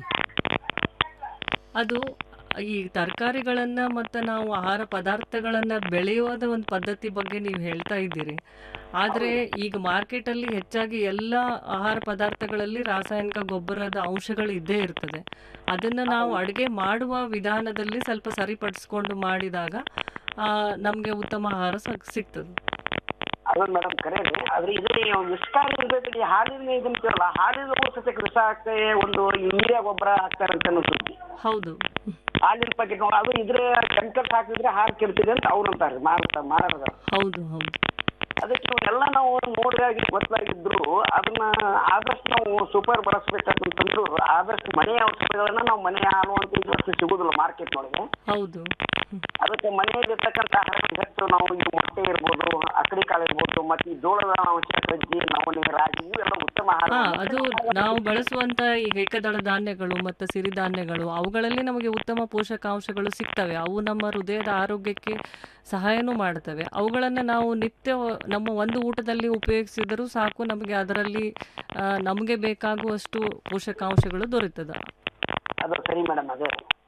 Speaker 17: ಅದು ಈ ತರಕಾರಿಗಳನ್ನ ಮತ್ತು ನಾವು ಆಹಾರ ಪದಾರ್ಥಗಳನ್ನ ಬೆಳೆಯೋದ ಒಂದು ಪದ್ಧತಿ ಬಗ್ಗೆ ನೀವು ಹೇಳ್ತಾ ಇದ್ದೀರಿ ಆದರೆ ಈಗ ಮಾರ್ಕೆಟಲ್ಲಿ ಹೆಚ್ಚಾಗಿ ಎಲ್ಲ ಆಹಾರ ಪದಾರ್ಥಗಳಲ್ಲಿ ರಾಸಾಯನಿಕ ಗೊಬ್ಬರದ ಅಂಶಗಳು ಇದ್ದೇ ಇರ್ತದೆ ಅದನ್ನು ನಾವು ಅಡುಗೆ ಮಾಡುವ ವಿಧಾನದಲ್ಲಿ ಸ್ವಲ್ಪ ಸರಿಪಡಿಸ್ಕೊಂಡು ಮಾಡಿದಾಗ ನಮಗೆ ಉತ್ತಮ ಆಹಾರ ಸಿಕ್- ಸಿಗ್ತದೆ
Speaker 18: ಅದ ಮೇಡಮ್ ಕರೆ ಆದ್ರೆ ಇದೇ ವಿಸ್ತಾರ ಇರ್ತೈತಿ ಹಾಲಿನ ಇದಂತಿರಲ್ಲ ಹಾಲಿನ ಸತ್ಯ ಕೃಷಿ ಆಗ್ತದೆ ಒಂದು ಯೂರಿಯಾ ಗೊಬ್ಬರ ಹಾಕ್ತಾರಂತ ಸುದ್ದಿ
Speaker 17: ಹೌದು
Speaker 18: ಹಾಲಿನ ಪ್ಯಾಕೆಟ್ ನೋಡಿ ಅದು ಇದ್ರೆ ಕೆಮಿಕಲ್ಸ್ ಹಾಕಿದ್ರೆ ಹಾಲು ಕೆಡ್ತಿದೆ ಅಂತ ಅವ್ರು ಅಂತಾರೆ ಮಾರಾಟ ಮಾರಾಟ
Speaker 17: ಹೌದು ಹೌದು
Speaker 18: ಅದಕ್ಕೆ ನಾವು ಎಲ್ಲ ನಾವು ನೋಡಿದಾಗಿ ಗೊತ್ತಾಗಿದ್ರು ಅದನ್ನ ಆದಷ್ಟು ನಾವು ಸೂಪರ್ ಬಳಸ್ಬೇಕಂತಂದ್ರು ಆದಷ್ಟು ಮನೆಯ ಔಷಧಗಳನ್ನ ನಾವು ಮನೆ ಹಾಲು ಅಂತ ಇವತ್ತು ಸಿಗುದಿಲ್ಲ ಮಾರ್ಕೆಟ್ ಒಳಗೆ
Speaker 17: ಹೌದು
Speaker 18: ಅದಕ್ಕೆ ಮನೆಯಲ್ಲಿರ್ತಕ್ಕಂಥ ಆಹಾರಗಳು ಹೆಚ್ಚು ನಾವು ಈ ಮೊಟ್ಟೆ ಇರ್ಬೋದು ಅಕಡಿ ಕಾಳು ಇರ್ಬೋದು ಮತ್ತೆ ಈ ಜೋಳದ ಅಂಶ ಸಜ್ಜಿ ನವಣೆ ರಾಗಿ ಇವೆಲ್ಲ ಉತ್ತಮ ಆಹಾರ
Speaker 17: ಹಾ ಅದು ನಾವು ಬಳಸುವಂತ ಈಗ ಏಕದಳ ಧಾನ್ಯಗಳು ಮತ್ತು ಸಿರಿಧಾನ್ಯಗಳು ಅವುಗಳಲ್ಲಿ ನಮಗೆ ಉತ್ತಮ ಪೋಷಕಾಂಶಗಳು ಸಿಗ್ತವೆ ಅವು ನಮ್ಮ ಹೃದಯದ ಆರೋಗ್ಯಕ್ಕೆ ಸಹಾಯನೂ ಮಾಡ್ತವೆ ಅವುಗಳನ್ನು ನಾವು ನಿತ್ಯ ನಮ್ಮ ಒಂದು ಊಟದಲ್ಲಿ ಉಪಯೋಗಿಸಿದರೂ ಸಾಕು ನಮಗೆ ಅದರಲ್ಲಿ ಆ, ನಮಗೆ ಬೇಕಾಗುವಷ್ಟು ಪೋಷಕಾಂಶಗಳು ದೊರೆತದೆ
Speaker 18: ಅದು ಸರಿ ಮೇಡಮ್ ಅದೇ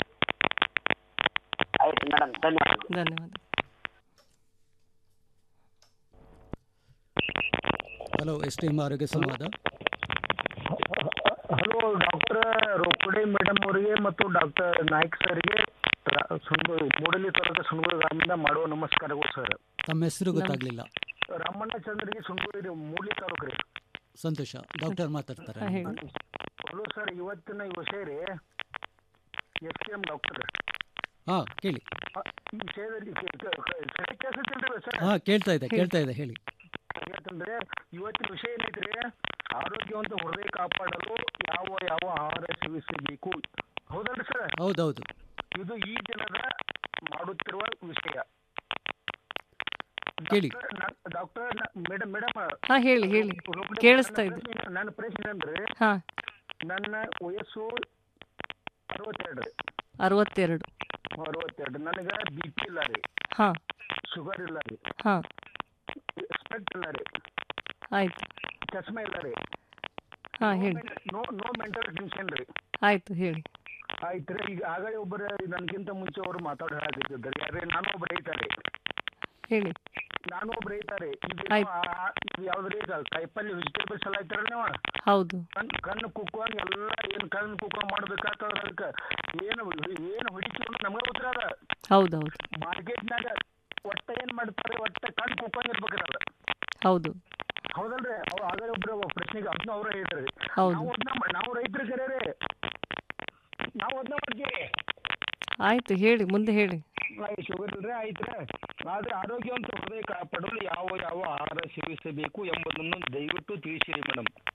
Speaker 18: ಆಯ್ತು ಮೇಡಮ್ ಧನ್ಯವಾದ
Speaker 17: ಧನ್ಯವಾದ
Speaker 16: ಹಲೋ ಎಸ್ ಟಿ ಎಂ ಆರೋಗ್ಯ ಸಂವಾದ
Speaker 19: ಹಲೋ ಡಾಕ್ಟರ್ ರೋಕಡೆ ಮೇಡಮ್ ಅವರಿಗೆ ಮತ್ತು ಡಾಕ್ಟರ್ ನಾಯ್ಕ್ ಸರ್ಗೆ ಸುಂದೂರು ಮೂಡಲಿ ತಾಲೂಕು ಸುಂದೂರು ಗ್ರಾಮದಿಂದ ಮಾಡುವ ನಮಸ್ಕಾರಗಳು ಸರ್
Speaker 16: ತಮ್ಮ ಹೆಸರು ಗೊತ್ತಾಗ್ಲಿಲ್ಲ
Speaker 19: ರಾಮಣ್ಣ ಚಂದ್ರಿಗೆ ಸುಂದೂರು ಮೂಡಲಿ ತಾಲೂಕು ರೀ
Speaker 16: ಸಂತೋಷ ಡಾಕ್ಟರ್ ಮಾತಾಡ್ತಾರೆ
Speaker 19: ಹಲೋ ಸರ್ ಇವತ್ತಿನ ವಿಷಯ ರೀ ಎಸ್ ಕೆ ಎಂ ಡಾಕ್ಟರ್
Speaker 16: ಹಾಂ ಕೇಳಿ
Speaker 19: ಈ ವಿಷಯದಲ್ಲಿ ಸರಿ ಕೇಳಿಸ್ತಿಲ್ರಿ ಸರ್
Speaker 16: ಹಾಂ ಕೇಳ್ತಾ ಇದೆ ಕೇಳ್ತಾ ಇದೆ ಹೇಳಿ
Speaker 19: ಯಾಕಂದ್ರೆ ಇವತ್ತಿನ ವಿಷಯ ಏನೈತ್ರಿ ಆರೋಗ್ಯವಂತ ಹೃದಯ ಕಾಪಾಡಲು ಯಾವ ಯಾವ ಆಹಾರ ಸೇವಿಸಬೇಕು ಹೌದಲ್ರಿ ಸರ್
Speaker 16: ಹೌದೌದು
Speaker 19: ಇದು ಈ ದಿನದ ಮಾಡುತ್ತಿರುವ ವಿಷಯ
Speaker 16: ಕೇಳಿ
Speaker 19: ಡಾಕ್ಟರ್ ಮೇಡಮ್ ಮೇಡಮ್
Speaker 17: ಹಾ ಹೇಳಿ ಹೇಳಿ ಕೇಳಿಸ್ತಾ ಇದೆ
Speaker 19: ನನ್ನ ಪ್ರಶ್ನೆ ಅಂದ್ರೆ
Speaker 17: ಹಾ
Speaker 19: ನನ್ನ ವಯಸ್ಸು ಅರವತ್ತೆರಡು ರೀ
Speaker 17: ಅರವತ್ತೆರಡು
Speaker 19: ಅರವತ್ತೆರಡು ನನಗೆ ಬಿ ಪಿ ಇಲ್ಲ ರೀ
Speaker 17: ಹಾ
Speaker 19: ಶುಗರ್ ಇಲ್ಲ ರೀ
Speaker 17: ಹಾ
Speaker 19: ಸ್ಪೆಕ್ಟ್ ಇಲ್ಲ ರೀ
Speaker 17: ಆಯ್ತು
Speaker 19: ಚಸ್ಮಾ ಇಲ್ಲ ರೀ
Speaker 17: ಹಾ ಹೇಳಿ
Speaker 19: ನೋ ನೋ ಮೆಂಟಲ್ ಟೆನ್ಷನ್ ರೀ
Speaker 17: ಆಯ್ತು ಹೇಳಿ
Speaker 19: ಆಯ್ತು ರೀ ಈಗ ಆಗಲೇ ಒಬ್ಬರು ನನಗಿಂತ ಮುಂಚೆ ಅವರು ಮಾತಾಡಿ ಹೇಳಾಕತ್ತಿದ್ದಾರೆ ಯಾರೇ ನಾನು ಒಬ್ಬ ರೈತ ರೀ
Speaker 17: ಹೇಳಿ
Speaker 19: ನಾನು ಒಬ್ಬ ರೈತ ರೀ ಇದು
Speaker 17: ಆಯ್ತು.
Speaker 19: ಆ- ಇದು ಯಾವ್ದ್ರಿ ಈಗ ಕಾಯಿಪಲ್ಲೆ ವೆಜಿಟೇಬಲ್ಸ್ ಎಲ್ಲ ಐತಾರ ನೀವು
Speaker 17: ಹೌದು
Speaker 19: ಕಣ್ ಕಣ್ಣು ಕುಕ್ಕುವಂಗ ಎಲ್ಲ ಏನು ಕಣ್ಣು ಕುಕ್ಕುವಂಗ ಮಾಡ್ಬೇಕಾಗ್ತದ ಅದಕ್ಕೆ ಏನು ಏನು ಹೊಡಿತೀವಿ ನಮ್ಗೆ ಗೊತ್ತಿರ ಅದ
Speaker 17: ಹೌದೌದು
Speaker 19: ಮಾರ್ಕೆಟ್ನಾಗ ಒಟ್ಟ ಏನ್ ಮಾಡ್ತಾರೆ ಒಟ್ಟ ಕಣ್ಣು ಕುಕ್ಕಂಗ್ ಇರ್ಬೇಕ್ರಿ ಅದ
Speaker 17: ಹೌದು
Speaker 19: ಹೌದಲ್ರಿ ಅವ್ ಆಗಲೇ ಒಬ್ರು ಪ್ರಶ್ನೆಗೆ ಅದನ್ನ ಅವ್ರ ಹೇಳ್ತಾರೆ
Speaker 17: ಹೌದು.
Speaker 19: ನಾವು ಅದನ್ನ ನಾವು ರೈತರು ಕರೆ ನಾವು ಅದನ್ನ ಮಾಡ್ತೀವಿ
Speaker 17: ಆಯ್ತು ಹೇಳಿ ಮುಂದೆ ಹೇಳಿ
Speaker 19: ಶುಗರ್ ಇಲ್ರಿ ಆಯ್ತ್ರಿ ಆದ್ರೆ ಆರೋಗ್ಯವಂತ ಹೃದಯ ಕಾಪಾಡಲು ಯಾವ ಯಾವ ಆಹಾರ ಸೇವಿಸಬೇಕು ಎಂಬುದನ್ನು ದಯವಿಟ್ಟು ತಿಳಿಸಿರಿ ಮೇಡಮ್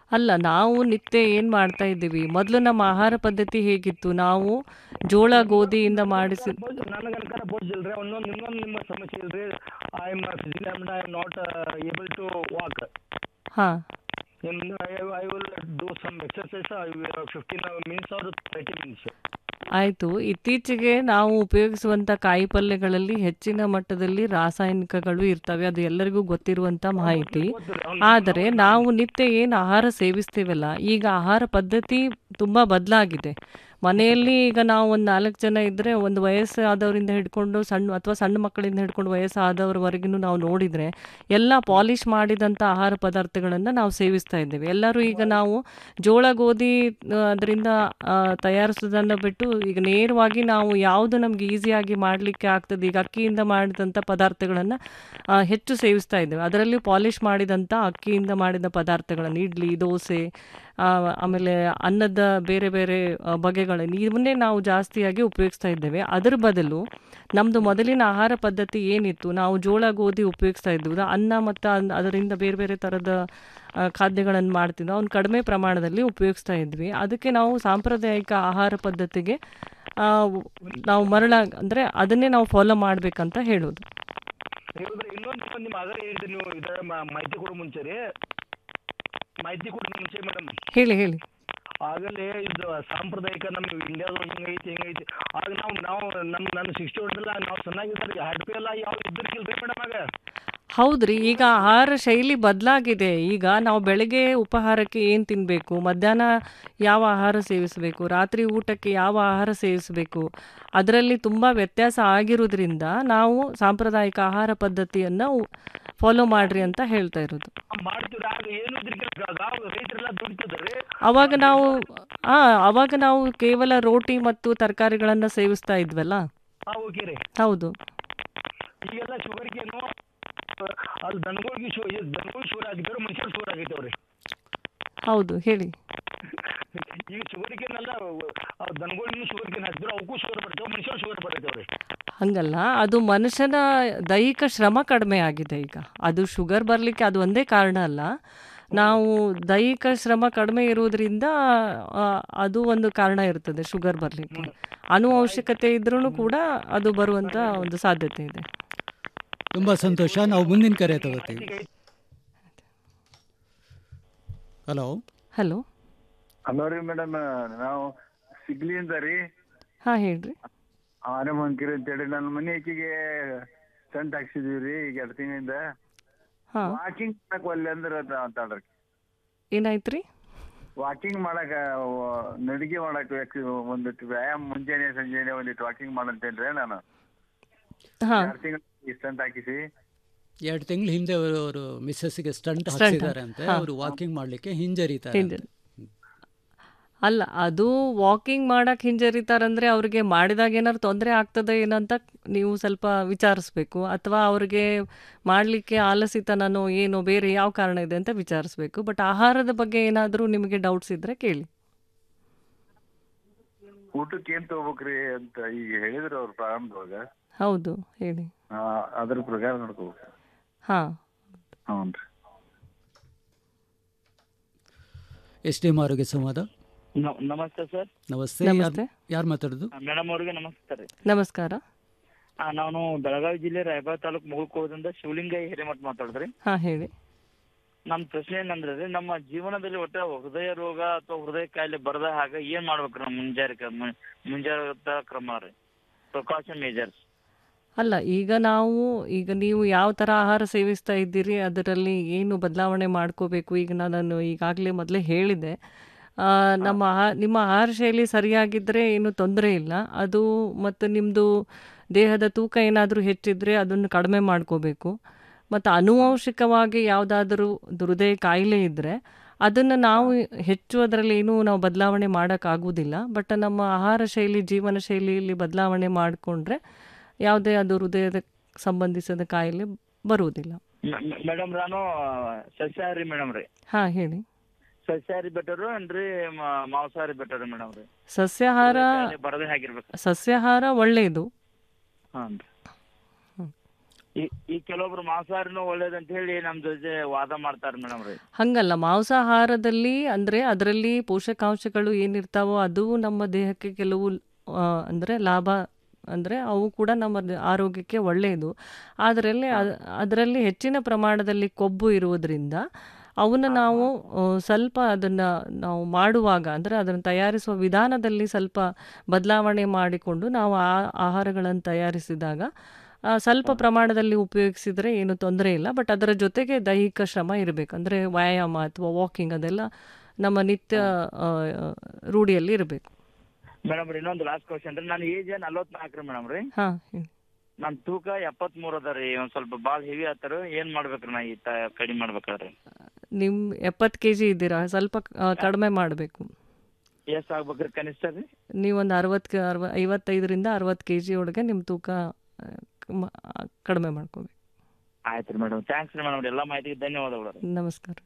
Speaker 17: ಅಲ್ಲ ನಾವು ನಿತ್ಯ ಏನು ಮಾಡ್ತಾ ಇದ್ದೀವಿ ಮೊದಲು ನಮ್ಮ ಆಹಾರ ಪದ್ಧತಿ ಹೇಗಿತ್ತು ನಾವು ಜೋಳ ಗೋಧಿಯಿಂದ ಮಾಡಿಸಿ
Speaker 19: ನನಗೆ ಅನ್ಕಾರ ಬೋಜಿಲ್ರಿ ಒಂದೊಂದು ಇನ್ನೊಂದು ನಿಮ್ಮ ಸಮಸ್ಯೆ ಇಲ್ರಿ I am physically I am not able to walk
Speaker 17: ಹಾಂ
Speaker 19: in I will do some exercise I fifteen minutes or thirty minutes
Speaker 17: ಆಯಿತು ಇತ್ತೀಚೆಗೆ ನಾವು ಉಪಯೋಗಿಸುವಂಥ ಕಾಯಿ ಪಲ್ಯಗಳಲ್ಲಿ ಹೆಚ್ಚಿನ ಮಟ್ಟದಲ್ಲಿ ರಾಸಾಯನಿಕಗಳು ಇರ್ತವೆ ಅದು ಎಲ್ಲರಿಗೂ ಗೊತ್ತಿರುವಂಥ ಮಾಹಿತಿ ಆದರೆ ನಾವು ನಿತ್ಯ ಏನು ಆಹಾರ ಸೇವಿಸ್ತೀವಲ್ಲ ಈಗ ಆಹಾರ ಪದ್ಧತಿ ತುಂಬ ಬದಲಾಗಿದೆ ಮನೆಯಲ್ಲಿ ಈಗ ನಾವು ಒಂದು ನಾಲ್ಕು ಜನ ಇದ್ದರೆ ಒಂದು ವಯಸ್ಸಾದವರಿಂದ ಹಿಡ್ಕೊಂಡು ಸಣ್ಣ ಅಥವಾ ಸಣ್ಣ ಮಕ್ಕಳಿಂದ ಹಿಡ್ಕೊಂಡು ವಯಸ್ಸಾದವರವರೆಗೂ ನಾವು ನೋಡಿದರೆ ಎಲ್ಲ ಪಾಲಿಷ್ ಮಾಡಿದಂಥ ಆಹಾರ ಪದಾರ್ಥಗಳನ್ನು ನಾವು ಸೇವಿಸ್ತಾ ಇದ್ದೇವೆ ಎಲ್ಲರೂ ಈಗ ನಾವು ಜೋಳ ಗೋಧಿ ಅದರಿಂದ ತಯಾರಿಸೋದನ್ನು ಬಿಟ್ಟು ಈಗ ನೇರವಾಗಿ ನಾವು ಯಾವುದು ನಮ್ಗೆ ಈಸಿಯಾಗಿ ಮಾಡಲಿಕ್ಕೆ ಆಗ್ತದೆ ಈಗ ಅಕ್ಕಿಯಿಂದ ಮಾಡಿದಂಥ ಪದಾರ್ಥಗಳನ್ನು ಹೆಚ್ಚು ಸೇವಿಸ್ತಾ ಇದ್ದೇವೆ ಅದರಲ್ಲಿ ಪಾಲಿಷ್ ಮಾಡಿದಂಥ ಅಕ್ಕಿಯಿಂದ ಮಾಡಿದ ಪದಾರ್ಥಗಳನ್ನು ಇಡ್ಲಿ ದೋಸೆ ಆ, ಆಮೇಲೆ ಅನ್ನದ ಬೇರೆ ಬೇರೆ ಆ, ಬಗೆಗಳನ್ನು ಇವನ್ನೇ ನಾವು ಜಾಸ್ತಿಯಾಗಿ ಉಪಯೋಗಿಸ್ತಾ ಇದ್ದೇವೆ ಅದರ ಬದಲು ನಮ್ಮದು ಮೊದಲಿನ ಆಹಾರ ಪದ್ಧತಿ ಏನಿತ್ತು ನಾವು ಜೋಳ ಗೋಧಿ ಉಪಯೋಗಿಸ್ತಾ ಇದ್ವಿ ಅನ್ನ ಮತ್ತು ಅನ್- ಅದರಿಂದ ಬೇರೆ ಬೇರೆ ಥರದ ಖಾದ್ಯಗಳನ್ನು ಮಾಡ್ತಿದ್ವಿ ಅವ್ನು ಕಡಿಮೆ ಪ್ರಮಾಣದಲ್ಲಿ ಉಪಯೋಗಿಸ್ತಾ ಇದ್ವಿ ಅದಕ್ಕೆ ನಾವು ಸಾಂಪ್ರದಾಯಿಕ ಆಹಾರ ಪದ್ಧತಿಗೆ ಆ, ನಾವು ಮರಳ ಅಂದರೆ ಅದನ್ನೇ ನಾವು ಫಾಲೋ ಮಾಡಬೇಕಂತ ಹೇಳೋದು
Speaker 19: ಹೇಳಿದ್ರೆ ಇನ್ನೊಂದು ನಿಮ್ಮ ಆಗಲೇ ಹೇಳಿದ್ರಿ ನೀವು ಇದರ ಮ- ಮಾಹಿತಿ ಕೊಡೋ ಮುಂಚೆ ರೀ ಮಾಹಿತಿ ಕೊಡೋ ಮುಂಚೆ ಮೇಡಮ್
Speaker 17: ಹೇಳಿ ಹೇಳಿ
Speaker 19: ಆಗಲೇ ಇದು ಸಾಂಪ್ರದಾಯಿಕ ನಮ್ಮ ಇಂಡಿಯಾದೊಳಗೆ ಹಿಂಗೈತಿ ಹಿಂಗೈತಿ ಆಗ ನಾವು ನಾವು ನಮ್ಮ ನನ್ನ ಸಿಕ್ಸ್ಟಿ ಹೊಡೆದಲ್ಲ ನಾವು ಚೆನ್ನಾಗಿದ್ದಾರೆ ಹಡ್ಪಿ ಎಲ್ಲ ಯಾವ ಇದ್ದಿರ್ಕಿಲ್ರಿ ಮೇಡಮ್ ಆಗ
Speaker 17: ಹೌದ್ರಿ ಈಗ ಆಹಾರ ಶೈಲಿ ಬದಲಾಗಿದೆ ಈಗ ನಾವು ಬೆಳಗ್ಗೆ ಉಪಹಾರಕ್ಕೆ ಏನು ತಿನ್ನಬೇಕು ಮಧ್ಯಾಹ್ನ ಯಾವ ಆಹಾರ ಸೇವಿಸಬೇಕು ರಾತ್ರಿ ಊಟಕ್ಕೆ ಯಾವ ಆಹಾರ ಸೇವಿಸಬೇಕು ಅದರಲ್ಲಿ ತುಂಬ ವ್ಯತ್ಯಾಸ ಆಗಿರೋದ್ರಿಂದ ನಾವು ಸಾಂಪ್ರದಾಯಿಕ ಆಹಾರ ಪದ್ಧತಿಯನ್ನು ಫಾಲೋ ಮಾಡ್ರಿ ಅಂತ ಹೇಳ್ತಾ ಇರೋದು
Speaker 19: ಮಾಡ್ತೀವಿ ಆಗ ಏನು ಇದ್ರಿಕಿಲ್ಲ ರೈತರೆಲ್ಲ ದುಡಿತಿದ್ದಾರೆ
Speaker 17: ಅವಾಗ ನಾವು ಆ ಅವಾಗ ನಾವು ಕೇವಲ ರೋಟಿ ಮತ್ತು ತರಕಾರಿಗಳನ್ನು ಸೇವಿಸ್ತಾ ಇದ್ವಲ್ಲ
Speaker 19: ಹಾ ಓಕೆ ರೀ
Speaker 17: ಹೌದು
Speaker 19: ಈಗೆಲ್ಲ ಶುಗರ್ಗೆ ಏನು ಅದು ದನಗಳಿಗೆ ಶು ದನಗಳಿಗೆ ಶುಗರ್ ಆಗಿದ್ದಾರೆ ಮನುಷ್ಯರು ಶುಗರ್ ಆಗೈತವ್ರಿ
Speaker 17: ಹೌದು ಹೇಳಿ
Speaker 19: ಈಗ ಶುಗರ್ಗೇನೆಲ್ಲ ದನಗಳಿಗೂ ಶುಗರ್ಗೇನು ಹಾಕಿದ್ರು ಅವಕ್ಕೂ ಶುಗರ್ ಬರ್ತೇವೆ ಮನುಷ್ಯರು ಶುಗರ್ ಬರ್ತೈತವ್ರಿ
Speaker 17: ಹಂಗಲ್ಲ ಅದು ಮನುಷ್ಯನ ದೈಹಿಕ ಶ್ರಮ ಕಡಿಮೆ ಆಗಿದೆ ಈಗ ಅದು ಶುಗರ್ ಬರಲಿಕ್ಕೆ ಅದು ಒಂದೇ ಕಾರಣ ಅಲ್ಲ ನಾವು ದೈಹಿಕ ಶ್ರಮ ಕಡಿಮೆ ಇರುವುದರಿಂದ ಆ, ಅದು ಒಂದು ಕಾರಣ ಇರ್ತದೆ ಶುಗರ್ ಬರಲಿಕ್ಕೆ ಅನುವಂಶಿಕತೆ ಇದ್ರೂ ಕೂಡ ಅದು ಬರುವಂಥ ಒಂದು ಸಾಧ್ಯತೆ ಇದೆ
Speaker 16: ತುಂಬ ಸಂತೋಷ ನಾವು ಮುಂದಿನ ಕರೆ ತಗೋತೀವಿ ಹಲೋ
Speaker 17: ಹಲೋ
Speaker 20: ಹಲೋ ರೀ ಮೇಡಮ್ ನಾವು ಸಿಗ್ಲಿಯಿಂದ ರೀ
Speaker 17: ಹಾಂ ಹೇಳ್ರಿ
Speaker 20: ಆರಮ್ ಅಂಕಿರಿ ಅಂತೇಳಿ ನನ್ನ ಮನೆ ಆಕಿಗೆ ಸ್ಟಂಟ್ ಹಾಕ್ಸಿದೀವಿ ರೀ ಈಗ ಎರಡು ತಿಂಗಳಿಂದ
Speaker 17: ಹಾಂ
Speaker 20: ವಾಕಿಂಗ್ ಮಾಡಕ್ ಒಲ್ಲೆ ಅಂದ್ರೆ ಅಂತಾಳ್ರಿ
Speaker 17: ಏನಾಯ್ತು ರೀ
Speaker 20: ವಾಕಿಂಗ್ ಮಾಡಕ ವ- ನಡಿಗೆ ಮಾಡಕ್ ಯಾಕೆ ಒಂದಿಟ್ಟು ವ್ಯಾಯಾಮ ಮುಂಜಾನೆ ಸಂಜೆನೆ ಒಂದಿಟ್ಟು ವಾಕಿಂಗ್ ಮಾಡಂತೇನ್ರಿ ನಾನು
Speaker 17: ಹಾಂ
Speaker 20: ಎರಡು ತಿಂಗಳು ಸ್ಟಂಟ್ ಹಾಕಿಸಿ
Speaker 16: ಎರಡು ತಿಂಗಳ ಹಿಂದೆ ಅವರು ಅವರು ಮಿಸ್ಸಸ್ಸಿಗೆ ಸ್ಟಂಟ್
Speaker 17: Stunt
Speaker 16: ಹಾಕ್ಸಿದ್ದಾರೆ ಅಂತೆ
Speaker 17: ಹಾ.
Speaker 16: ಅವರು ವಾಕಿಂಗ್ ಮಾಡಲಿಕ್ಕೆ ಹಿಂಜರಿತಾರೆ
Speaker 17: ಹಿಂದೆ ಅಲ್ಲ ಅದು ವಾಕಿಂಗ್ ಮಾಡಕ್ ಹಿಂಜರಿತಾರಂದ್ರೆ ಅವ್ರಿಗೆ ಮಾಡಿದಾಗ ಏನಾದ್ರು ತೊಂದರೆ ಆಗ್ತದೆ ಏನಂತ ನೀವು ಸ್ವಲ್ಪ ವಿಚಾರಿಸ್ಬೇಕು ಅಥವಾ ಅವ್ರಿಗೆ ಮಾಡಲಿಕ್ಕೆ ಆಲಸಿತನನೋ ಏನೋ ಬೇರೆ ಯಾವ ಕಾರಣ ಇದೆ ಅಂತ ವಿಚಾರಿಸ್ಬೇಕು ಬಟ್ ಆಹಾರದ ಬಗ್ಗೆ ಏನಾದರೂ ನಿಮಗೆ ಡೌಟ್ಸ್ ಇದ್ರೆ ಕೇಳಿ
Speaker 20: ಊಟಕ್ಕೆ ಏನ್ ತಗೋಬೇಕ್ರಿ ಅಂತ ಈಗ ಹೇಳಿದ್ರು ಅವ್ರು ಪ್ರಾರಂಭದೊಳಗ
Speaker 17: ಹೌದು ಹೇಳಿ
Speaker 20: ಆ, ಅದ್ರ ಪ್ರಕಾರ ನೋಡ್ಕೋಬೇಕು
Speaker 17: ಹಾಂ
Speaker 20: ಹ್ಞೂ ರೀ
Speaker 16: ಎಸ್ ಡಿ ಎಂ ಆರೋಗ್ಯ ಸಂವಾದ
Speaker 21: ನ- ನಮಸ್ತೆ ಸರ್
Speaker 16: ನಮಸ್ತೆ
Speaker 17: ನಮಸ್ತೆ.
Speaker 16: ಯಾರು ಮಾತಾಡೋದು
Speaker 21: ಮೇಡಮ್ ಅವ್ರಿಗೆ ನಮಸ್ತೆ ರೀ
Speaker 17: ನಮಸ್ಕಾರ
Speaker 21: ಆ, ನಾನು ಬೆಳಗಾವಿ ಜಿಲ್ಲೆ ರಾಯಬಾಗ ತಾಲೂಕು ಮುಗುಳ್ಕೋದಿಂದ ಶಿವಲಿಂಗ ಹಿರೇಮಠ ಮಾತಾಡಿದ್ರಿ
Speaker 17: ಹಾಂ ಹೇಳಿ
Speaker 21: ನಮ್ಮ ಪ್ರಶ್ನೆ ಏನಂದ್ರೆ ರೀ ನಮ್ಮ ಜೀವನದಲ್ಲಿ ಒಟ್ಟ ಹೃದಯ ರೋಗ ಅಥವಾ ಹೃದಯ ಕಾಯಿಲೆ ಬರದ ಹಾಗ ಏನ್ ಮಾಡ್ಬೇಕ್ರಿ ನಮ್ಮ ಮುಂಜಾಗ್ರತೆ ಮುನ್- ಮುಂಜಾಗ್ರತಾ ಕ್ರಮ ರೀ ಪ್ರಿಕಾಷನ್ ಮೇಜರ್ಸ್
Speaker 17: ಅಲ್ಲ ಈಗ ನಾವು ಈಗ ನೀವು ಯಾವ ಥರ ಆಹಾರ ಸೇವಿಸ್ತಾ ಇದ್ದೀರಿ ಅದರಲ್ಲಿ ಏನು ಬದಲಾವಣೆ ಮಾಡ್ಕೋಬೇಕು ಈಗ ನಾನು ಈಗಾಗಲೇ ಮೊದಲೇ ಹೇಳಿದೆ ಆ, ನಮ್ಮ ಆಹಾ ನಿಮ್ಮ ಆಹಾರ ಶೈಲಿ ಸರಿಯಾಗಿದ್ದರೆ ಏನು ತೊಂದರೆ ಇಲ್ಲ ಅದು ಮತ್ತು ನಿಮ್ಮದು ದೇಹದ ತೂಕ ಏನಾದರೂ ಹೆಚ್ಚಿದ್ರೆ ಅದನ್ನು ಕಡಿಮೆ ಮಾಡ್ಕೋಬೇಕು ಮತ್ತು ಆನುವಂಶಿಕವಾಗಿ ಯಾವುದಾದ್ರೂ ಹೃದಯ ಕಾಯಿಲೆ ಇದ್ದರೆ ಅದನ್ನು ನಾವು ಹೆಚ್ಚು ಅದರಲ್ಲಿ ಏನೂ ನಾವು ಬದಲಾವಣೆ ಮಾಡೋಕ್ಕಾಗೋದಿಲ್ಲ ಬಟ್ ನಮ್ಮ ಆಹಾರ ಶೈಲಿ ಜೀವನ ಶೈಲಿಯಲ್ಲಿ ಬದಲಾವಣೆ ಮಾಡಿಕೊಂಡ್ರೆ ಯಾವುದೇ ಅದು ಹೃದಯದ ಸಂಬಂಧಿಸಿದ ಕಾಯಿಲೆ ಬರುವುದಿಲ್ಲ
Speaker 21: ಮೇಡಮ್ ನಾನು ಸಸ್ಯಾಹಾರಿ ಮೇಡಮ್ ರೀ
Speaker 17: ಹಾಂ ಹೇಳಿ
Speaker 21: ಸಸ್ಯಾಹಾರಿ ಬೆಟರು ಏನ್ರಿ ಮ- ಮಾಂಸಾಹಾರಿ ಬೆಟರ್ ಮೇಡಮ್ ರೀ
Speaker 17: ಸಸ್ಯಾಹಾರ
Speaker 21: ಬರದೇ ಆಗಿರ್ಬೇಕು
Speaker 17: ಸಸ್ಯಾಹಾರ ಒಳ್ಳೆಯದು
Speaker 21: ಹಾಂ ಈ ಈ ಕೆಲವೊಬ್ರು ಮಾಂಸಾಹಾರಿನೂ ಒಳ್ಳೇದಂತ ಹೇಳಿ ನಮ್ ಜೊತೆ ವಾದ ಮಾಡ್ತಾರೆ ಮೇಡಮ್ ರೀ
Speaker 17: ಹಂಗಲ್ಲ ಮಾಂಸಾಹಾರದಲ್ಲಿ ಅಂದರೆ ಅದರಲ್ಲಿ ಪೋಷಕಾಂಶಗಳು ಏನಿರ್ತಾವೋ ಅದು ನಮ್ಮ ದೇಹಕ್ಕೆ ಕೆಲವು ಆ, ಅಂದರೆ ಲಾಭ ಅಂದರೆ ಅವು ಕೂಡ ನಮ್ಮ ದ- ಆರೋಗ್ಯಕ್ಕೆ ಒಳ್ಳೆಯದು ಅದರಲ್ಲಿ ಅದರಲ್ಲಿ ಹೆಚ್ಚಿನ ಪ್ರಮಾಣದಲ್ಲಿ ಕೊಬ್ಬು ಇರುವುದರಿಂದ ಅವನ್ನ ನಾವು ಆ, ಸ್ವಲ್ಪ ಅದನ್ನು ನಾವು ಮಾಡುವಾಗ ಅಂದರೆ ಅದನ್ನು ತಯಾರಿಸುವ ವಿಧಾನದಲ್ಲಿ ಸ್ವಲ್ಪ ಬದಲಾವಣೆ ಮಾಡಿಕೊಂಡು ನಾವು ಆ ಆಹಾರಗಳನ್ನು ತಯಾರಿಸಿದಾಗ ಆ, ಸ್ವಲ್ಪ ಪ್ರಮಾಣದಲ್ಲಿ ಉಪಯೋಗಿಸಿದರೆ ಏನು ತೊಂದರೆ ಇಲ್ಲ ಬಟ್ ಅದರ ಜೊತೆಗೆ ದೈಹಿಕ ಶ್ರಮ ಇರಬೇಕು ಅಂದರೆ ವ್ಯಾಯಾಮ ಅಥವಾ ವಾಕಿಂಗ್ ಅದೆಲ್ಲ ನಮ್ಮ ನಿತ್ಯ ಆ, ರೂಢಿಯಲ್ಲಿ ಇರಬೇಕು
Speaker 21: ಮೇಡಮ್ ರೀ ಇನ್ನೊಂದು ಲಾಸ್ಟ್ ಕ್ವಶನ್ ರೀ ನನ್ನ ಏಜ್ ನಲ್ವತ್ನಾಲ್ಕು ರೀ ಮೇಡಮ್ ರೀ
Speaker 17: ಹಾಂ
Speaker 21: ನನ್ ತೂಕ ಎಪ್ಪತ್ಮೂರ್ ಅದ ರೀ ಒಂದ್ ಸ್ವಲ್ಪ ಬಾಳ್ ಹೆವಿ ಆತಾರ ಏನ್ ಮಾಡ್ಬೇಕ್ರಿ ನಾ ಈ ತ ಕಡಿಮೆ ಮಾಡ್ಬೇಕಾದ್ರೆ
Speaker 17: ನಿಮ್ಮ ಎಪ್ಪತ್ತು ಕೆ ಜಿ ಇದ್ದೀರಾ ಸ್ವಲ್ಪ ಆ, ಕಡಿಮೆ ಮಾಡಬೇಕು
Speaker 21: ಎಷ್ಟ್ ಆಗ್ಬೇಕ್ರಿ ಕನಿಷ್ಠ ರೀ
Speaker 17: ನೀವೊಂದು ಅರವತ್ತು ಅರವ ಐವತ್ತೈದರಿಂದ ಅರವತ್ತು ಕೆ ಜಿ ಒಳಗೆ ನಿಮ್ಮ ತೂಕ ಆ, ಮ- ಕಡಿಮೆ ಮಾಡ್ಕೋಬೇಕು
Speaker 21: ಆಯ್ತು ರೀ ಮೇಡಮ್ ಥ್ಯಾಂಕ್ಸ್ ರೀ ಮೇಡಮ್ ಎಲ್ಲಾ ಮಾಹಿತಿಗೆ ಧನ್ಯವಾದಗಳು ರೀ
Speaker 17: ನಮಸ್ಕಾರ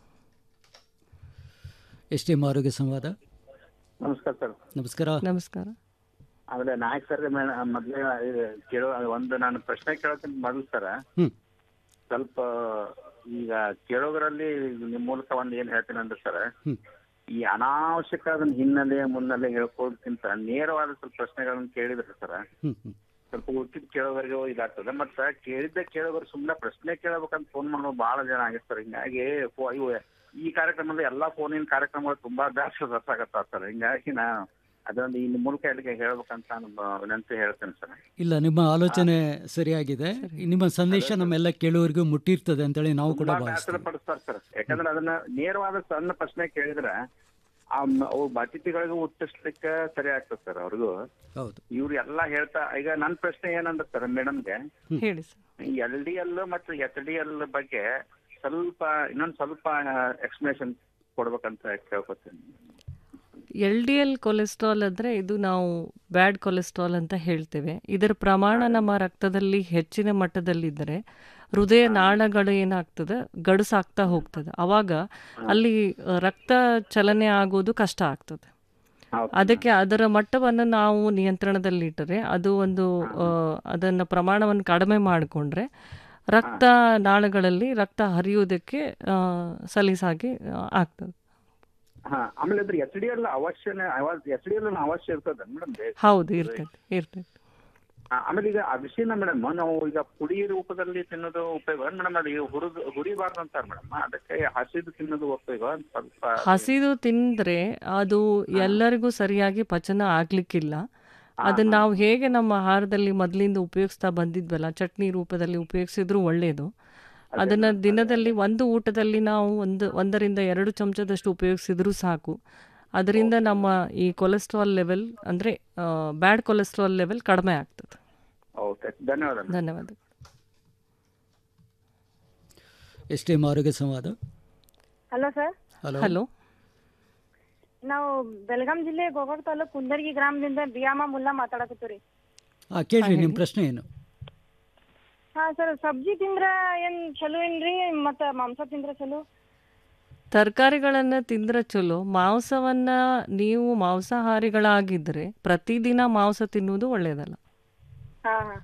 Speaker 16: ಎಸ್ ಟಿ ಎಂ ಆರೋಗ್ಯ ಸಂವಾದ
Speaker 1: ನಮಸ್ಕಾರ ಸರ್
Speaker 16: ನಮಸ್ಕಾರ
Speaker 17: ನಮಸ್ಕಾರ
Speaker 1: ಆಮೇಲೆ ನಾಯಕ್ ಸರ್ ಮೊದ್ಲೇ ಇದು ಕೇಳೋ ಒಂದು ನಾನು ಪ್ರಶ್ನೆ ಕೇಳೋಕ್ಕಿಂತ ಮೊದಲು ಸರ್
Speaker 16: ಹ್ಮ್.
Speaker 1: ಸ್ವಲ್ಪ ಈಗ ಕೇಳೋದ್ರಲ್ಲಿ ನಿಮ್ಮ ಮೂಲಕ ಒಂದು ಏನ್ ಹೇಳ್ತೀನಿ ಅಂದ್ರೆ ಸರ್
Speaker 16: ಹ್ಮ್.
Speaker 1: ಈ ಅನಾವಶ್ಯಕ ಅದನ್ನ ಹಿನ್ನೆಲೆ ಮುನ್ನೆಲೆ ಹೇಳ್ಕೊಳ್ಳೋದಕ್ಕಿಂತ ನೇರವಾದ ಸ್ವಲ್ಪ ಪ್ರಶ್ನೆಗಳನ್ನ ಕೇಳಿದ್ರೆ ಸರ್
Speaker 16: ಹ್ಮ್ ಹ್ಮ್
Speaker 1: ಸ್ವಲ್ಪ ಉಚಿತ ಕೇಳೋವರೆಗೂ ಇದಾಗ್ತದೆ ಮತ್ತ ಕೇಳಿದ್ದೆ ಕೇಳೋರು ಸುಮ್ಮನೆ ಪ್ರಶ್ನೆ ಕೇಳಬೇಕಂತ ಫೋನ್ ಮಾಡೋ ಬಹಳ ಜನ ಆಗಿರ್ತಾರೆ ಹಿಂಗಾಗಿ ಫೋ- ಇವು ಈ ಕಾರ್ಯಕ್ರಮದಲ್ಲಿ ಎಲ್ಲಾ ಫೋನಿನ ಕಾರ್ಯಕ್ರಮಗಳು ತುಂಬಾ ಜಾಸ್ತಿ ರಸಾಗತ್ತ ಸರ್ ಹಿಂಗಾಗಿ ನಾ ಅದೊಂದು ಈ ಮೂಲಕ ಎಲ್ಲಿಗೆ ಹೇಳ್ಬೇಕಂತ ನಾನು ಬ- ವಿನಂತಿ ಹೇಳ್ತೇನೆ ಸರ್
Speaker 16: ಇಲ್ಲ ನಿಮ್ಮ ಆಲೋಚನೆ ಸರಿಯಾಗಿದೆ ನಿಮ್ಮ ಸಂದೇಶ ನಮ್ಮೆಲ್ಲ ಕೇಳುವವರಿಗೂ ಮುಟ್ಟಿರ್ತದೆ ಅಂತೇಳಿ ನಾವು ಕೂಡ
Speaker 1: ತುಂಬಾ
Speaker 16: ಭಾವಿಸ್ತೀವಿ
Speaker 1: ಬೇಸರ ಪಡಿಸ್ತಾರೆ ಸರ್ ಯಾಕಂದ್ರೆ ಅದನ್ನ ನೇರವಾದ ಸಣ್ಣ ಪ್ರಶ್ನೆ ಕೇಳಿದ್ರೆ ಆ ಮ- ಅವು ಅತಿಥಿಗಳಿಗೂ ಹುಟ್ಟಿಸ್ಲಿಕ್ಕೆ ಸರಿ ಆಗ್ತದೆ ಸರ್ ಅವ್ರಿಗೂ
Speaker 16: ಹೌದು
Speaker 1: ಇವ್ರು ಎಲ್ಲಾ ಹೇಳ್ತಾ ಈಗ ನನ್ನ ಪ್ರಶ್ನೆ ಏನಂದ್ರೆ ಸರ್ ಮೇಡಮ್ಗೆ
Speaker 17: ಹೇಳಿ ಸರ್
Speaker 1: ಎಲ್ ಡಿ ಎಲ್ ಮತ್ತು ಎಚ್ ಡಿ ಎಲ್ ಬಗ್ಗೆ ಸ್ವಲ್ಪ ಇನ್ನೊಂದ್ ಸ್ವಲ್ಪ ಎಕ್ಸ್ಪ್ಲನೇಷನ್ ಕೊಡ್ಬೇಕಂತ ಕೇಳ್ಕೊತೀನಿ
Speaker 17: ಎಲ್ ಡಿ ಎಲ್ ಕೊಲೆಸ್ಟ್ರಾಲ್ ಅಂದರೆ ಇದು ನಾವು ಬ್ಯಾಡ್ ಕೊಲೆಸ್ಟ್ರಾಲ್ ಅಂತ ಹೇಳ್ತೇವೆ ಇದರ ಪ್ರಮಾಣ ನಮ್ಮ ರಕ್ತದಲ್ಲಿ ಹೆಚ್ಚಿನ ಮಟ್ಟದಲ್ಲಿದ್ದರೆ ಹೃದಯ ನಾಳಗಳು ಏನಾಗ್ತದೆ ಗಡುಸಾಗ್ತಾ ಹೋಗ್ತದೆ ಅವಾಗ ಅಲ್ಲಿ ಆ, ರಕ್ತ ಚಲನೆ ಆಗೋದು ಕಷ್ಟ ಆಗ್ತದೆ ಅದಕ್ಕೆ ಅದರ ಮಟ್ಟವನ್ನು ನಾವು ನಿಯಂತ್ರಣದಲ್ಲಿಟ್ಟರೆ ಅದು ಒಂದು ಆ, ಅದನ್ನ ಪ್ರಮಾಣವನ್ನು ಕಡಿಮೆ ಮಾಡಿಕೊಂಡ್ರೆ ರಕ್ತ ನಾಳಗಳಲ್ಲಿ ರಕ್ತ ಹರಿಯುವುದಕ್ಕೆ ಆ, ಸಲೀಸಾಗಿ ಆ, ಆಗ್ತದೆ
Speaker 1: ಹಾ ಆಮೇಲೆ ಅದ್ರ ಎಚ್ ಡಿ ಎಲ್ ಅವಶ್ಯನೇ ಎಚ್ ಡಿ ಎಲ್ ಅವಶ್ಯ ಇರ್ತದೆ ಮೇಡಮ್
Speaker 17: ಹೌದು ಇರ್ತದೆ ಇರ್ತದೆ
Speaker 1: ಆಮೇಲೆ ಈಗ ಅರಿಶಿನ ಮೇಡಮ್ ನಾವು ಈಗ ಪುಡಿ ರೂಪದಲ್ಲಿ ತಿನ್ನೋದು ಉಪಯೋಗ ಮೇಡಮ್ ಅದು ಹುರಿದು ಹುರಿಬಾರ್ದು ಅಂತಾರೆ ಮೇಡಮ್ ಅದಕ್ಕೆ ಹಸಿದು ತಿನ್ನೋದು ಉಪಯೋಗ ಒಂದ್ ಸ್ವಲ್ಪ
Speaker 17: ಹಸಿದು ತಿಂದ್ರೆ ಅದು ಎಲ್ಲರಿಗೂ ಸರಿಯಾಗಿ ಪಚನ ಆಗ್ಲಿಕ್ಕಿಲ್ಲ ಅದನ್ನ ನಾವು ಹೇಗೆ ನಮ್ಮ ಆಹಾರದಲ್ಲಿ ಮೊದಲಿಂದ ಉಪಯೋಗಿಸ್ತಾ ಬಂದಿದ್ವಲ್ಲ ಚಟ್ನಿ ರೂಪದಲ್ಲಿ ಉಪಯೋಗಿಸಿದ್ರು ಒಳ್ಳೆಯದು ಅದನ್ನ ದಿನದಲ್ಲಿ ಒಂದು ಊಟದಲ್ಲಿ ನಾವು ಒಂದು ಒಂದರಿಂದ ಎರಡು ಚಮಚದಷ್ಟು ಉಪಯೋಗಿಸಿದ್ರು ಸಾಕು ಅದರಿಂದ ನಮ್ಮ ಈ ಕೊಲೆಸ್ಟ್ರಾಲ್ ಲೆವೆಲ್ ಅಂದರೆ ಬ್ಯಾಡ್ ಕೊಲೆಸ್ಟ್ರಾಲ್ ಲೆವೆಲ್ ಕಡಿಮೆ ಆಗ್ತದೆ
Speaker 1: ಓಕೆ ಧನ್ಯವಾದ
Speaker 17: ಧನ್ಯವಾದ
Speaker 16: ಎಸ್ ಟಿ ಎಂ ಆರೋಗ್ಯ ಸಂವಾದ
Speaker 22: ಹಲೋ ಸರ್
Speaker 16: ಹಲೋ
Speaker 17: ಹಲೋ
Speaker 22: ನಾವು ಬೆಳಗಾಂ ಜಿಲ್ಲೆ ಗೋಕಾಕ್ ತಾಲೂಕ್ ಕುಂದರ್ಗಿ ಗ್ರಾಮದಿಂದ ಬಿಯಾಮ ಮುಲ್ಲಾ ಮಾತಾಡಕತ್ತೀವಿ
Speaker 16: ಹಾಂ ಕೇಳ್ರಿ ನಿಮ್ಮ ಪ್ರಶ್ನೆ ಏನು
Speaker 22: ಹಾ ಸರ್ ಸಬ್ಜಿ ತಿಂದ್ರ ಏನ್ ಚಲೋ ಏನ್ರಿ ಮತ್ತ ಮಾಂಸ ತಿಂದ್ರ ಚಲೋ
Speaker 17: ತರಕಾರಿಗಳನ್ನು ತಿಂದ್ರೆ ಚಲೋ ಮಾಂಸವನ್ನ ನೀವು ಮಾಂಸಾಹಾರಿಗಳಾಗಿದ್ದರೆ ಪ್ರತಿದಿನ ಮಾಂಸ ತಿನ್ನುವುದು ಒಳ್ಳೆಯದಲ್ಲ
Speaker 22: ಹಾ ಹಾ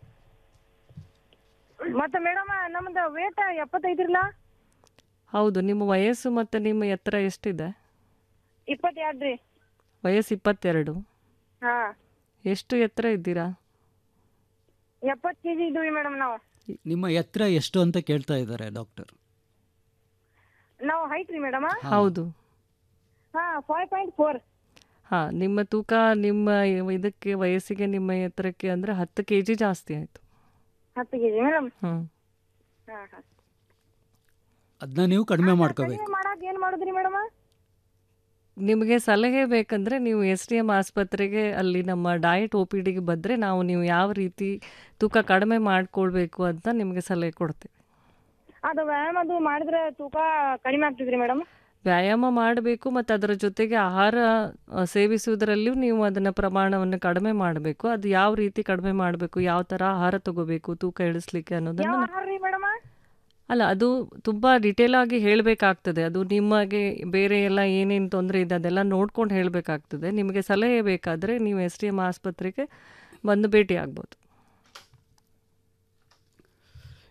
Speaker 22: ಮತ್ತ ಮೇಡಮ್ ನಮ್ದು ವೇಟ್ ಎಪ್ಪತ್ತೈದ್ರಲ್ಲ
Speaker 17: ಹೌದು ನಿಮ್ಮ ವಯಸ್ಸು ಮತ್ತು ನಿಮ್ಮ ಎತ್ತರ ಎಷ್ಟಿದೆ
Speaker 22: ಇಪ್ಪತ್ತೆರಡು ರೀ
Speaker 17: ವಯಸ್ಸು ಇಪ್ಪತ್ತೆರಡು
Speaker 22: ಹಾ
Speaker 17: ಎಷ್ಟು ಎತ್ತರ ಇದ್ದೀರಾ
Speaker 22: ಎಪ್ಪತ್ತು ಕೆಜಿ ಇದ್ವಿ ಮೇಡಮ್ ನಾವು
Speaker 16: ನಿಮ್ಮ ಎತ್ತರ ಎಷ್ಟು ಅಂತ ಕೇಳ್ತಾ ಇದ್ದಾರೆ ಡಾಕ್ಟರ್
Speaker 22: ನಾವು ಹೈಟ್ ರೀ ಮೇಡಮ್
Speaker 17: ಹೌದು
Speaker 22: ಹಾ ಫೈವ್ ಪಾಯಿಂಟ್ ಫೋರ್
Speaker 17: ಹಾ ನಿಮ್ಮ ತೂಕ ನಿಮ್ಮ ಇದಕ್ಕೆ ವಯಸ್ಸಿಗೆ ನಿಮ್ಮ ಎತ್ತರಕ್ಕೆ ಅಂದ್ರೆ ಹತ್ತು ಕೆ ಜಿ ಜಾಸ್ತಿ ಆಯ್ತು
Speaker 22: ಹತ್ತು ಕೆಜಿ ಮೇಡಮ್
Speaker 17: ಹ್ಮ್
Speaker 22: ಹಾ ಹಾ
Speaker 16: ಅದನ್ನ ನೀವು ಕಡಿಮೆ ಮಾಡ್ಕೋಬೇಕು
Speaker 22: ಕಡಿಮೆ ಮಾಡಕ್ ಏನ್ ಮಾಡುದ್ರಿ ಮೇಡಮ್
Speaker 17: ನಿಮಗೆ ಸಲಹೆ ಬೇಕಂದ್ರೆ ನೀವು ಎಸ್ ಡಿ ಎಮ್ ಆಸ್ಪತ್ರೆಗೆ ಅಲ್ಲಿ ನಮ್ಮ ಡಯಟ್ ಒ ಪಿ ಡಿಗೆ ಬಂದರೆ ನಾವು ನೀವು ಯಾವ ರೀತಿ ತೂಕ ಕಡಿಮೆ ಮಾಡ್ಕೊಳ್ಬೇಕು ಅಂತ ನಿಮಗೆ ಸಲಹೆ ಕೊಡ್ತೇವೆ
Speaker 22: ಅದು ವ್ಯಾಯಾಮ ಅದು ಮಾಡಿದ್ರೆ ತೂಕ ಕಡಿಮೆ ಆಗ್ತಿದ್ರಿ ಮೇಡಮ್
Speaker 17: ವ್ಯಾಯಾಮ ಮಾಡಬೇಕು ಮತ್ತು ಅದರ ಜೊತೆಗೆ ಆಹಾರ ಆ, ಸೇವಿಸುವುದರಲ್ಲಿಯೂ ನೀವು ಅದನ್ನು ಪ್ರಮಾಣವನ್ನು ಕಡಿಮೆ ಮಾಡಬೇಕು ಅದು ಯಾವ ರೀತಿ ಕಡಿಮೆ ಮಾಡಬೇಕು ಯಾವ ಥರ ಆಹಾರ ತಗೋಬೇಕು ತೂಕ ಇಳಿಸ್ಲಿಕ್ಕೆ
Speaker 22: ಯಾವ
Speaker 17: ಅನ್ನೋದನ್ನು
Speaker 22: ಆಹಾರ ರೀ ಮೇಡಮ್
Speaker 17: ಅಲ್ಲ ಅದು ತುಂಬ ಡಿಟೇಲ್ ಆಗಿ ಹೇಳಬೇಕಾಗ್ತದೆ ಅದು ನಿಮಗೆ ಬೇರೆ ಎಲ್ಲ ಏನೇನು ತೊಂದರೆ ಇದೆ ಅದೆಲ್ಲ ನೋಡ್ಕೊಂಡು ಹೇಳಬೇಕಾಗ್ತದೆ ನಿಮಗೆ ಸಲಹೆ ಬೇಕಾದರೆ ನೀವು ಎಸ್ ಡಿ ಎಮ್ ಆಸ್ಪತ್ರೆಗೆ ಬಂದು ಭೇಟಿ ಆಗ್ಬೋದು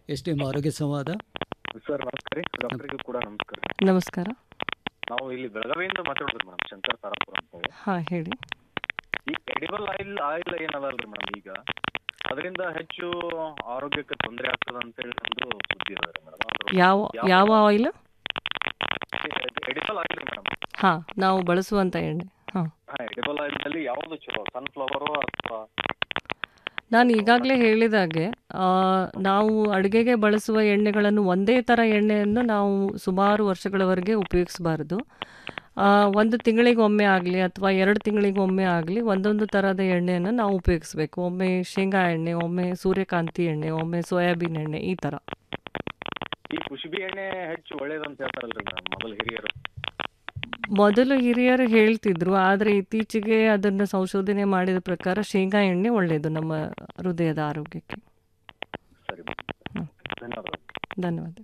Speaker 16: ಎಸ್ ಟಿ ಎಂ ಆರೋಗ್ಯ ಸಂವಾದ
Speaker 3: ಸರ್ ನಮಸ್ಕಾರ ರೀ ಡಾಕ್ಟರ್ಗೂ ಕೂಡ ನಮಸ್ಕಾರ
Speaker 17: ನಮಸ್ಕಾರ
Speaker 3: ನಾವು ಇಲ್ಲಿ ಬೆಳಗಾವಿಯಿಂದ ಮಾತಾಡೋದು ಮೇಡಮ್ ಶಂಕರ್ ತಾರಾಪುರ ಅಂತ ಹೇಳಿ
Speaker 17: ಹಾಂ ಹೇಳಿ
Speaker 3: ಈ ಎಡಿಬಲ್ ಆಯಿಲ್ ಆಯಿಲ್ ಏನದಲ್ರಿ ಮೇಡಮ್ ಈಗ ಅದರಿಂದ ಹೆಚ್ಚು ಆರೋಗ್ಯಕ್ಕೆ ತೊಂದರೆ ಆಗ್ತದ ಅಂತೇಳಿ ಒಂದು ಸುದ್ದಿ ಅದ ರೀ ಮೇಡಮ್
Speaker 17: ಯಾವ ಯಾವ ಆಯಿಲ್
Speaker 3: ಎಡಿಬಲ್ ಆಯಿಲ್ ರೀ ಮೇಡಮ್
Speaker 17: ಹಾಂ ನಾವು ಬಳಸುವಂಥ ಎಣ್ಣೆ ಹಾಂ
Speaker 3: ಹಾ ಎಡಿಬಲ್ ಆಯಿಲ್ ನಲ್ಲಿ ಯಾವ್ದು ಚಲೋ ಸನ್ಫ್ಲವರು ಅಥವಾ
Speaker 17: ನಾನು ಈಗಾಗಲೇ ಹೇಳಿದಾಗೆ ಆ, ನಾವು ಅಡುಗೆಗೆ ಬಳಸುವ ಎಣ್ಣೆಗಳನ್ನು ಒಂದೇ ಥರ ಎಣ್ಣೆಯನ್ನು ನಾವು ಸುಮಾರು ವರ್ಷಗಳವರೆಗೆ ಉಪಯೋಗಿಸಬಾರ್ದು ಒಂದು ತಿಂಗಳಿಗೆ ಒಮ್ಮೆ ಆಗಲಿ ಅಥವಾ ಎರಡು ತಿಂಗಳಿಗೆ ಒಮ್ಮೆ ಆಗಲಿ ಒಂದೊಂದು ಥರದ ಎಣ್ಣೆಯನ್ನು ನಾವು ಉಪಯೋಗಿಸ್ಬೇಕು ಒಮ್ಮೆ ಶೇಂಗಾ ಎಣ್ಣೆ ಒಮ್ಮೆ ಸೂರ್ಯಕಾಂತಿ ಎಣ್ಣೆ ಒಮ್ಮೆ ಸೋಯಾಬೀನ್ ಎಣ್ಣೆ ಈ ಥರ
Speaker 3: ಈ ಕುಶುಬಿ ಎಣ್ಣೆ ಹೆಚ್ಚು ಒಳ್ಳೇದಂತ ಹೇಳ್ತಾರಲ್ರಿ ಮೇಡಮ್ ಮೊದಲು ಹಿರಿಯರು
Speaker 17: ಮೊದಲು ಹಿರಿಯರು ಹೇಳ್ತಿದ್ರು ಆದರೆ ಇತ್ತೀಚೆಗೆ ಅದನ್ನು ಸಂಶೋಧನೆ ಮಾಡಿದ ಪ್ರಕಾರ ಶೇಂಗಾ ಎಣ್ಣೆ ಒಳ್ಳೆಯದು ನಮ್ಮ ಹೃದಯದ ಆರೋಗ್ಯಕ್ಕೆ
Speaker 3: ಸರಿ ಧನ್ಯವಾದ
Speaker 17: ಧನ್ಯವಾದ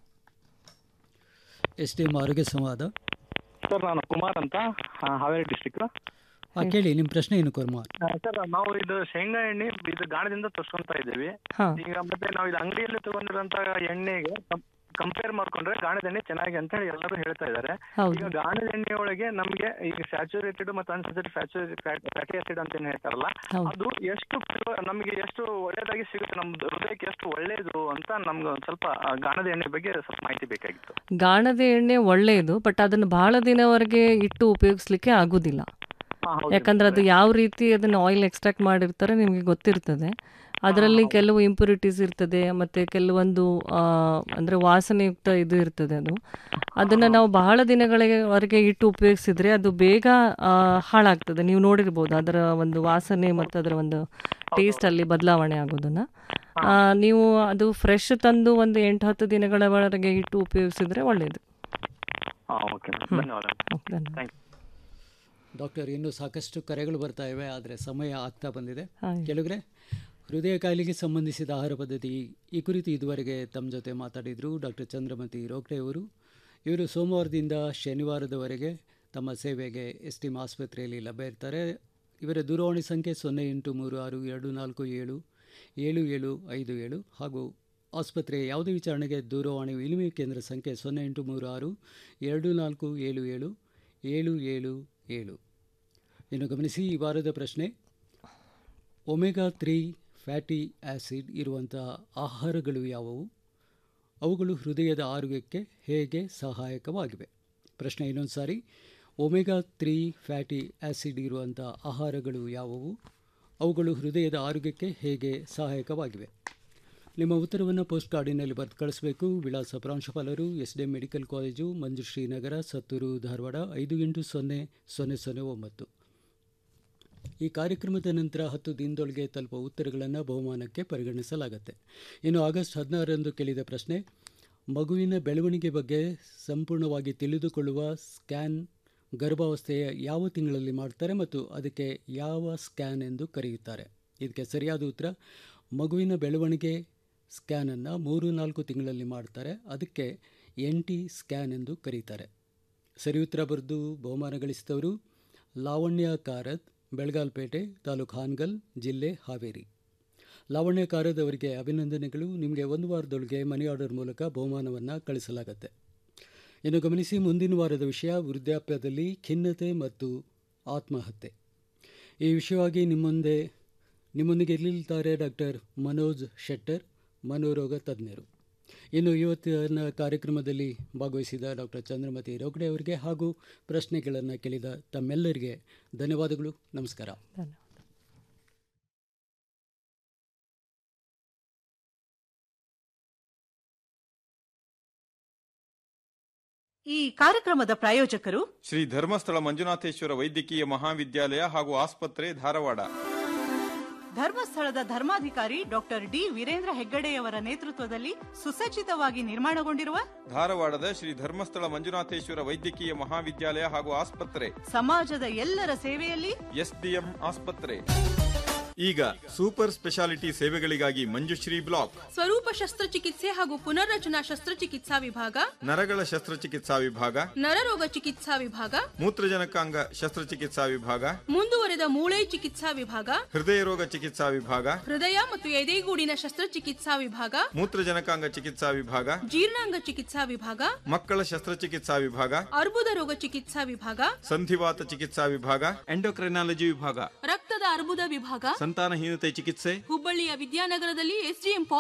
Speaker 16: ಎಸ್ ಟಿ ಎಂ ಆರೋಗ್ಯ ಸಂವಾದ
Speaker 4: ಸರ್ ನಾನು ಕುಮಾರ್ ಅಂತ ಆ, ಹಾವೇರಿ ಡಿಸ್ಟಿಕ್
Speaker 16: ಹಾಂ ಕೇಳಿ ನಿಮ್ಮ ಪ್ರಶ್ನೆ ಏನು ಕುಮಾರ್
Speaker 4: ಸರ್ ನಾವು ಇದು ಶೇಂಗಾ ಎಣ್ಣೆ ಇದು ಗಾಣದಿಂದ ತರ್ಸ್ಕೊಂತ ಇದ್ದೀವಿ
Speaker 17: ಹಾ.
Speaker 4: ಈಗ ಮತ್ತೆ ನಾವು ಇದು ಅಂಗಡಿಯಲ್ಲಿ ತಗೊಂಡಿರೋಂತ ಎಣ್ಣೆಗೆ ಕಂಪೇರ್ ಮಾಡ್ಕೊಂಡ್ರೆ ಗಾಣದ ಎಣ್ಣೆ ಚೆನ್ನಾಗಿ ಅಂತ ಹೇಳಿ ಎಲ್ಲರೂ ಹೇಳ್ತಾ ಇದ್ದಾರೆ
Speaker 17: ಹೌದು.
Speaker 4: ಈಗ ಗಾಣದ ಎಣ್ಣೆ ಒಳಗೆ ನಮಗೆ ಈಗ ಸ್ಯಾಚುರೇಟೆಡ್ ಮತ್ತು ಅನ್ಸ್ಯಾಚುರೇಟೆಡ್ ಫ್ಯಾಟಿ ಆಸಿಡ್ ಅಂತ ಏನ್ ಹೇಳ್ತಾರಲ್ಲ
Speaker 17: ಹೌದು.
Speaker 4: ಅದು ಎಷ್ಟು ಪ್ರವ- ನಮಗೆ ಎಷ್ಟು ಒಳ್ಳೇದಾಗಿ ಸಿಗುತ್ತೆ ನಮ್ಮ ಹೃದಯಕ್ಕೆ ಎಷ್ಟು ಒಳ್ಳೇದು ಅಂತ ನಮ್ಗೆ ಒಂದ್ ಸ್ವಲ್ಪ ಆ, ಗಾಣದ ಎಣ್ಣೆ ಬಗ್ಗೆ ಸ್ವಲ್ಪ ಮಾಹಿತಿ ಬೇಕಾಗಿತ್ತು
Speaker 17: ಗಾಣದ ಎಣ್ಣೆ ಒಳ್ಳೆಯದು ಬಟ್ ಅದನ್ನು ಬಹಳ ದಿನವರೆಗೆ ಇಟ್ಟು ಉಪಯೋಗಿಸ್ಲಿಕ್ಕೆ ಆಗೋದಿಲ್ಲ
Speaker 4: ಹಾ, ಹೌದು.
Speaker 17: ಯಾಕಂದ್ರೆ ಅದು ಯಾವ ರೀತಿ ಅದನ್ನು ಆಯಿಲ್ ಎಕ್ಸ್ಟ್ರಾಕ್ಟ್ ಮಾಡಿರ್ತಾರೆ ನಿಮಗೆ ಗೊತ್ತಿರ್ತದೆ ಅದರಲ್ಲಿ ಕೆಲವು ಇಂಪ್ಯೂರಿಟೀಸ್ ಇರ್ತದೆ ಮತ್ತು ಕೆಲವೊಂದು ಆ, ಅಂದ್ರೆ ವಾಸನೆಯುಕ್ತ ಇದು ಇರ್ತದೆ ಅದು ಅದನ್ನು ನಾವು ಬಹಳ ದಿನಗಳವರೆಗೆ ಇಟ್ಟು ಉಪಯೋಗಿಸಿದ್ರೆ ಅದು ಬೇಗ ಆ, ಹಾಳಾಗ್ತದೆ ನೀವು ನೋಡಿರ್ಬೋದು ಅದರ ಒಂದು ವಾಸನೆ ಮತ್ತು ಅದರ ಒಂದು ಟೇಸ್ಟ್ ಅಲ್ಲಿ ಬದಲಾವಣೆ ಆಗೋದನ್ನ ಆ, ನೀವು ಅದು ಫ್ರೆಶ್ ತಂದು ಒಂದು ಎಂಟು ಹತ್ತು ದಿನಗಳವರೆಗೆ ಇಟ್ಟು ಉಪಯೋಗಿಸಿದ್ರೆ ಒಳ್ಳೆಯದು
Speaker 4: ಹಾ ಓಕೆ ಧನ್ಯವಾದ ಥ್ಯಾಂಕ್ ಯು
Speaker 16: ಡಾಕ್ಟರ್ ಇನ್ನೂ ಸಾಕಷ್ಟು ಕರೆಗಳು ಬರ್ತಾ ಇವೆ ಆದರೆ ಸಮಯ ಆಗ್ತಾ ಬಂದಿದೆ
Speaker 17: ಹಾಂ.
Speaker 16: ಕೆಲವ್ರೆ ಹೃದಯ ಕಾಯಿಲೆಗೆ ಸಂಬಂಧಿಸಿದ ಆಹಾರ ಪದ್ಧತಿ ಈ ಕುರಿತು ಇದುವರೆಗೆ ತಮ್ಮ ಜೊತೆ ಮಾತಾಡಿದರು ಡಾಕ್ಟರ್ ಚಂದ್ರಮತಿ ರೋಗ್ಡೆ ಅವರು ಇವರು ಸೋಮವಾರದಿಂದ ಶನಿವಾರದವರೆಗೆ ತಮ್ಮ ಸೇವೆಗೆ ಎಸ್ ಟಿಮ್ ಆಸ್ಪತ್ರೆಯಲ್ಲಿ ಲಭ್ಯ ಇರ್ತಾರೆ ಇವರ ದೂರವಾಣಿ ಸಂಖ್ಯೆ ಸೊನ್ನೆ ಎಂಟು ಮೂರು ಆರು ಎರಡು ನಾಲ್ಕು ಏಳು ಏಳು ಏಳು ಐದು ಏಳು ಹಾಗೂ ಆಸ್ಪತ್ರೆಯ ಯಾವುದೇ ವಿಚಾರಣೆಗೆ ದೂರವಾಣಿ ವಿನಿಮಯ ಕೇಂದ್ರ ಸಂಖ್ಯೆ ಸೊನ್ನೆ ಎಂಟು ಮೂರು ಆರು ಎರಡು ನಾಲ್ಕು ಏಳು ಏಳು ಏಳು ಏಳು ಏಳು ಇನ್ನು ಗಮನಿಸಿ ಈ ವಾರದ ಪ್ರಶ್ನೆ ಒಮೆಗಾ ತ್ರೀ ಫ್ಯಾಟಿ ಆ್ಯಸಿಡ್ ಇರುವಂಥ ಆಹಾರಗಳು ಯಾವುವು ಅವುಗಳು ಹೃದಯದ ಆರೋಗ್ಯಕ್ಕೆ ಹೇಗೆ ಸಹಾಯಕವಾಗಿವೆ ಪ್ರಶ್ನೆ ಇನ್ನೊಂದು ಸಾರಿ ಒಮೆಗಾ ತ್ರೀ ಫ್ಯಾಟಿ ಆ್ಯಸಿಡ್ ಇರುವಂಥ ಆಹಾರಗಳು ಯಾವುವು ಅವುಗಳು ಹೃದಯದ ಆರೋಗ್ಯಕ್ಕೆ ಹೇಗೆ ಸಹಾಯಕವಾಗಿವೆ ನಿಮ್ಮ ಉತ್ತರವನ್ನು ಪೋಸ್ಟ್ ಕಾರ್ಡಿನಲ್ಲಿ ಬರೆದು ಕಳಿಸಬೇಕು ವಿಳಾಸ ಪ್ರಾಂಶುಪಾಲರು S D medical college Manjushri Nagar Sattur Dharwad ಐದು ಎಂಟು ಸೊನ್ನೆ ಸೊನ್ನೆ ಸೊನ್ನೆ ಒಂಬತ್ತು ಈ ಕಾರ್ಯಕ್ರಮದ ನಂತರ ಹತ್ತು ದಿನದೊಳಗೆ ತಲುಪುವ ಉತ್ತರಗಳನ್ನು ಬಹುಮಾನಕ್ಕೆ ಪರಿಗಣಿಸಲಾಗುತ್ತೆ ಇನ್ನು ಆಗಸ್ಟ್ ಹದಿನಾರರಂದು ಕೇಳಿದ ಪ್ರಶ್ನೆ ಮಗುವಿನ ಬೆಳವಣಿಗೆ ಬಗ್ಗೆ ಸಂಪೂರ್ಣವಾಗಿ ತಿಳಿದುಕೊಳ್ಳುವ ಸ್ಕ್ಯಾನ್ ಗರ್ಭಾವಸ್ಥೆಯ ಯಾವ ತಿಂಗಳಲ್ಲಿ ಮಾಡ್ತಾರೆ ಮತ್ತು ಅದಕ್ಕೆ ಯಾವ ಸ್ಕ್ಯಾನ್ ಎಂದು ಕರೆಯುತ್ತಾರೆ ಇದಕ್ಕೆ ಸರಿಯಾದ ಉತ್ತರ ಮಗುವಿನ ಬೆಳವಣಿಗೆ ಸ್ಕ್ಯಾನನ್ನು ಮೂರು ನಾಲ್ಕು ತಿಂಗಳಲ್ಲಿ ಮಾಡ್ತಾರೆ ಅದಕ್ಕೆ ಎನ್ ಟಿ ಸ್ಕ್ಯಾನ್ ಎಂದು ಕರೀತಾರೆ ಸರಿ ಉತ್ತರ ಬರೆದು ಬಹುಮಾನ ಗಳಿಸಿದವರು ಲಾವಣ್ಯ ಕಾರತ್ ಬೆಳಗಾಲ್ಪೇಟೆ ತಾಲೂಕು ಹಾನಗಲ್ ಜಿಲ್ಲೆ ಹಾವೇರಿ ಲಾವಣ್ಯ ಕಾರದ್ ಅವರಿಗೆ ಅಭಿನಂದನೆಗಳು ನಿಮಗೆ ಒಂದು ವಾರದೊಳಗೆ ಮನಿ ಆರ್ಡರ್ ಮೂಲಕ ಬಹುಮಾನವನ್ನು ಕಳಿಸಲಾಗುತ್ತೆ ಇನ್ನು ಗಮನಿಸಿ ಮುಂದಿನ ವಾರದ ವಿಷಯ ವೃದ್ಧಾಪ್ಯದಲ್ಲಿ ಖಿನ್ನತೆ ಮತ್ತು ಆತ್ಮಹತ್ಯೆ ಈ ವಿಷಯವಾಗಿ ನಿಮ್ಮೊಂದೆ ನಿಮ್ಮೊಂದಿಗೆ ಇರಲಿದ್ದಾರೆ ಡಾಕ್ಟರ್ ಮನೋಜ್ ಶೆಟ್ಟರ್ ಮನೋರೋಗ ತಜ್ಞರು ಇನ್ನು ಇವತ್ತಿನ ಕಾರ್ಯಕ್ರಮದಲ್ಲಿ ಭಾಗವಹಿಸಿದ ಡಾಕ್ಟರ್ ಚಂದ್ರಮತಿ ರೋಗಡೆ ಅವರಿಗೆ ಹಾಗೂ ಪ್ರಶ್ನೆಗಳನ್ನು ಕೇಳಿದ ತಮ್ಮೆಲ್ಲರಿಗೆ ಧನ್ಯವಾದಗಳು ನಮಸ್ಕಾರ
Speaker 14: ಈ ಕಾರ್ಯಕ್ರಮದ ಪ್ರಾಯೋಜಕರು
Speaker 15: ಶ್ರೀ ಧರ್ಮಸ್ಥಳ ಮಂಜುನಾಥೇಶ್ವರ ವೈದ್ಯಕೀಯ ಮಹಾವಿದ್ಯಾಲಯ ಹಾಗೂ ಆಸ್ಪತ್ರೆ ಧಾರವಾಡ
Speaker 14: ಧರ್ಮಸ್ಥಳದ ಧರ್ಮಾಧಿಕಾರಿ ಡಾಕ್ಟರ್ ಡಿ ವೀರೇಂದ್ರ ಹೆಗ್ಗಡೆಯವರ ನೇತೃತ್ವದಲ್ಲಿ ಸುಸಜ್ಜಿತವಾಗಿ ನಿರ್ಮಾಣಗೊಂಡಿರುವ
Speaker 15: ಧಾರವಾಡದ ಶ್ರೀ ಧರ್ಮಸ್ಥಳ ಮಂಜುನಾಥೇಶ್ವರ ವೈದ್ಯಕೀಯ ಮಹಾವಿದ್ಯಾಲಯ ಹಾಗೂ ಆಸ್ಪತ್ರೆ
Speaker 14: ಸಮಾಜದ ಎಲ್ಲರ ಸೇವೆಯಲ್ಲಿ
Speaker 15: ಎಸ್ಡಿಎಂ ಆಸ್ಪತ್ರೆ ಈಗ ಸೂಪರ್ ಸ್ಪೆಷಾಲಿಟಿ ಸೇವೆಗಳಿಗಾಗಿ ಮಂಜುಶ್ರೀ ಬ್ಲಾಕ್
Speaker 12: ಸ್ವರೂಪ ಶಸ್ತ್ರಚಿಕಿತ್ಸೆ ಹಾಗೂ ಪುನರ್ರಚನಾ ಶಸ್ತ್ರಚಿಕಿತ್ಸಾ ವಿಭಾಗ
Speaker 15: ನರಗಳ ಶಸ್ತ್ರಚಿಕಿತ್ಸಾ ವಿಭಾಗ
Speaker 12: ನರರೋಗ ಚಿಕಿತ್ಸಾ ವಿಭಾಗ
Speaker 15: ಮೂತ್ರಜನಕಾಂಗ ಶಸ್ತ್ರಚಿಕಿತ್ಸಾ ವಿಭಾಗ
Speaker 12: ಮುಂದುವರೆದ ಮೂಳೆ ಚಿಕಿತ್ಸಾ ವಿಭಾಗ
Speaker 15: ಹೃದಯ ರೋಗ ಚಿಕಿತ್ಸಾ ವಿಭಾಗ
Speaker 12: ಹೃದಯ ಮತ್ತು ಎದೆಗೂಡಿನ ಶಸ್ತ್ರಚಿಕಿತ್ಸಾ ವಿಭಾಗ
Speaker 15: ಮೂತ್ರಜನಕಾಂಗ ಚಿಕಿತ್ಸಾ ವಿಭಾಗ
Speaker 12: ಜೀರ್ಣಾಂಗ ಚಿಕಿತ್ಸಾ ವಿಭಾಗ
Speaker 15: ಮಕ್ಕಳ ಶಸ್ತ್ರಚಿಕಿತ್ಸಾ ವಿಭಾಗ
Speaker 12: ಅರ್ಬುದ ರೋಗ ಚಿಕಿತ್ಸಾ ವಿಭಾಗ
Speaker 15: ಸಂಧಿವಾತ ಚಿಕಿತ್ಸಾ ವಿಭಾಗ ಎಂಡೋಕ್ರೈನಾಲಜಿ ವಿಭಾಗ
Speaker 12: ರಕ್ತದ ಅರ್ಬುದ ವಿಭಾಗ
Speaker 15: ಸಂತಾನಹೀನತೆ ಚಿಕಿತ್ಸೆ
Speaker 12: ಹುಬ್ಬಳ್ಳಿಯ ವಿದ್ಯಾನಗರದಲ್ಲಿ ಎಸ್ಡಿಎಂ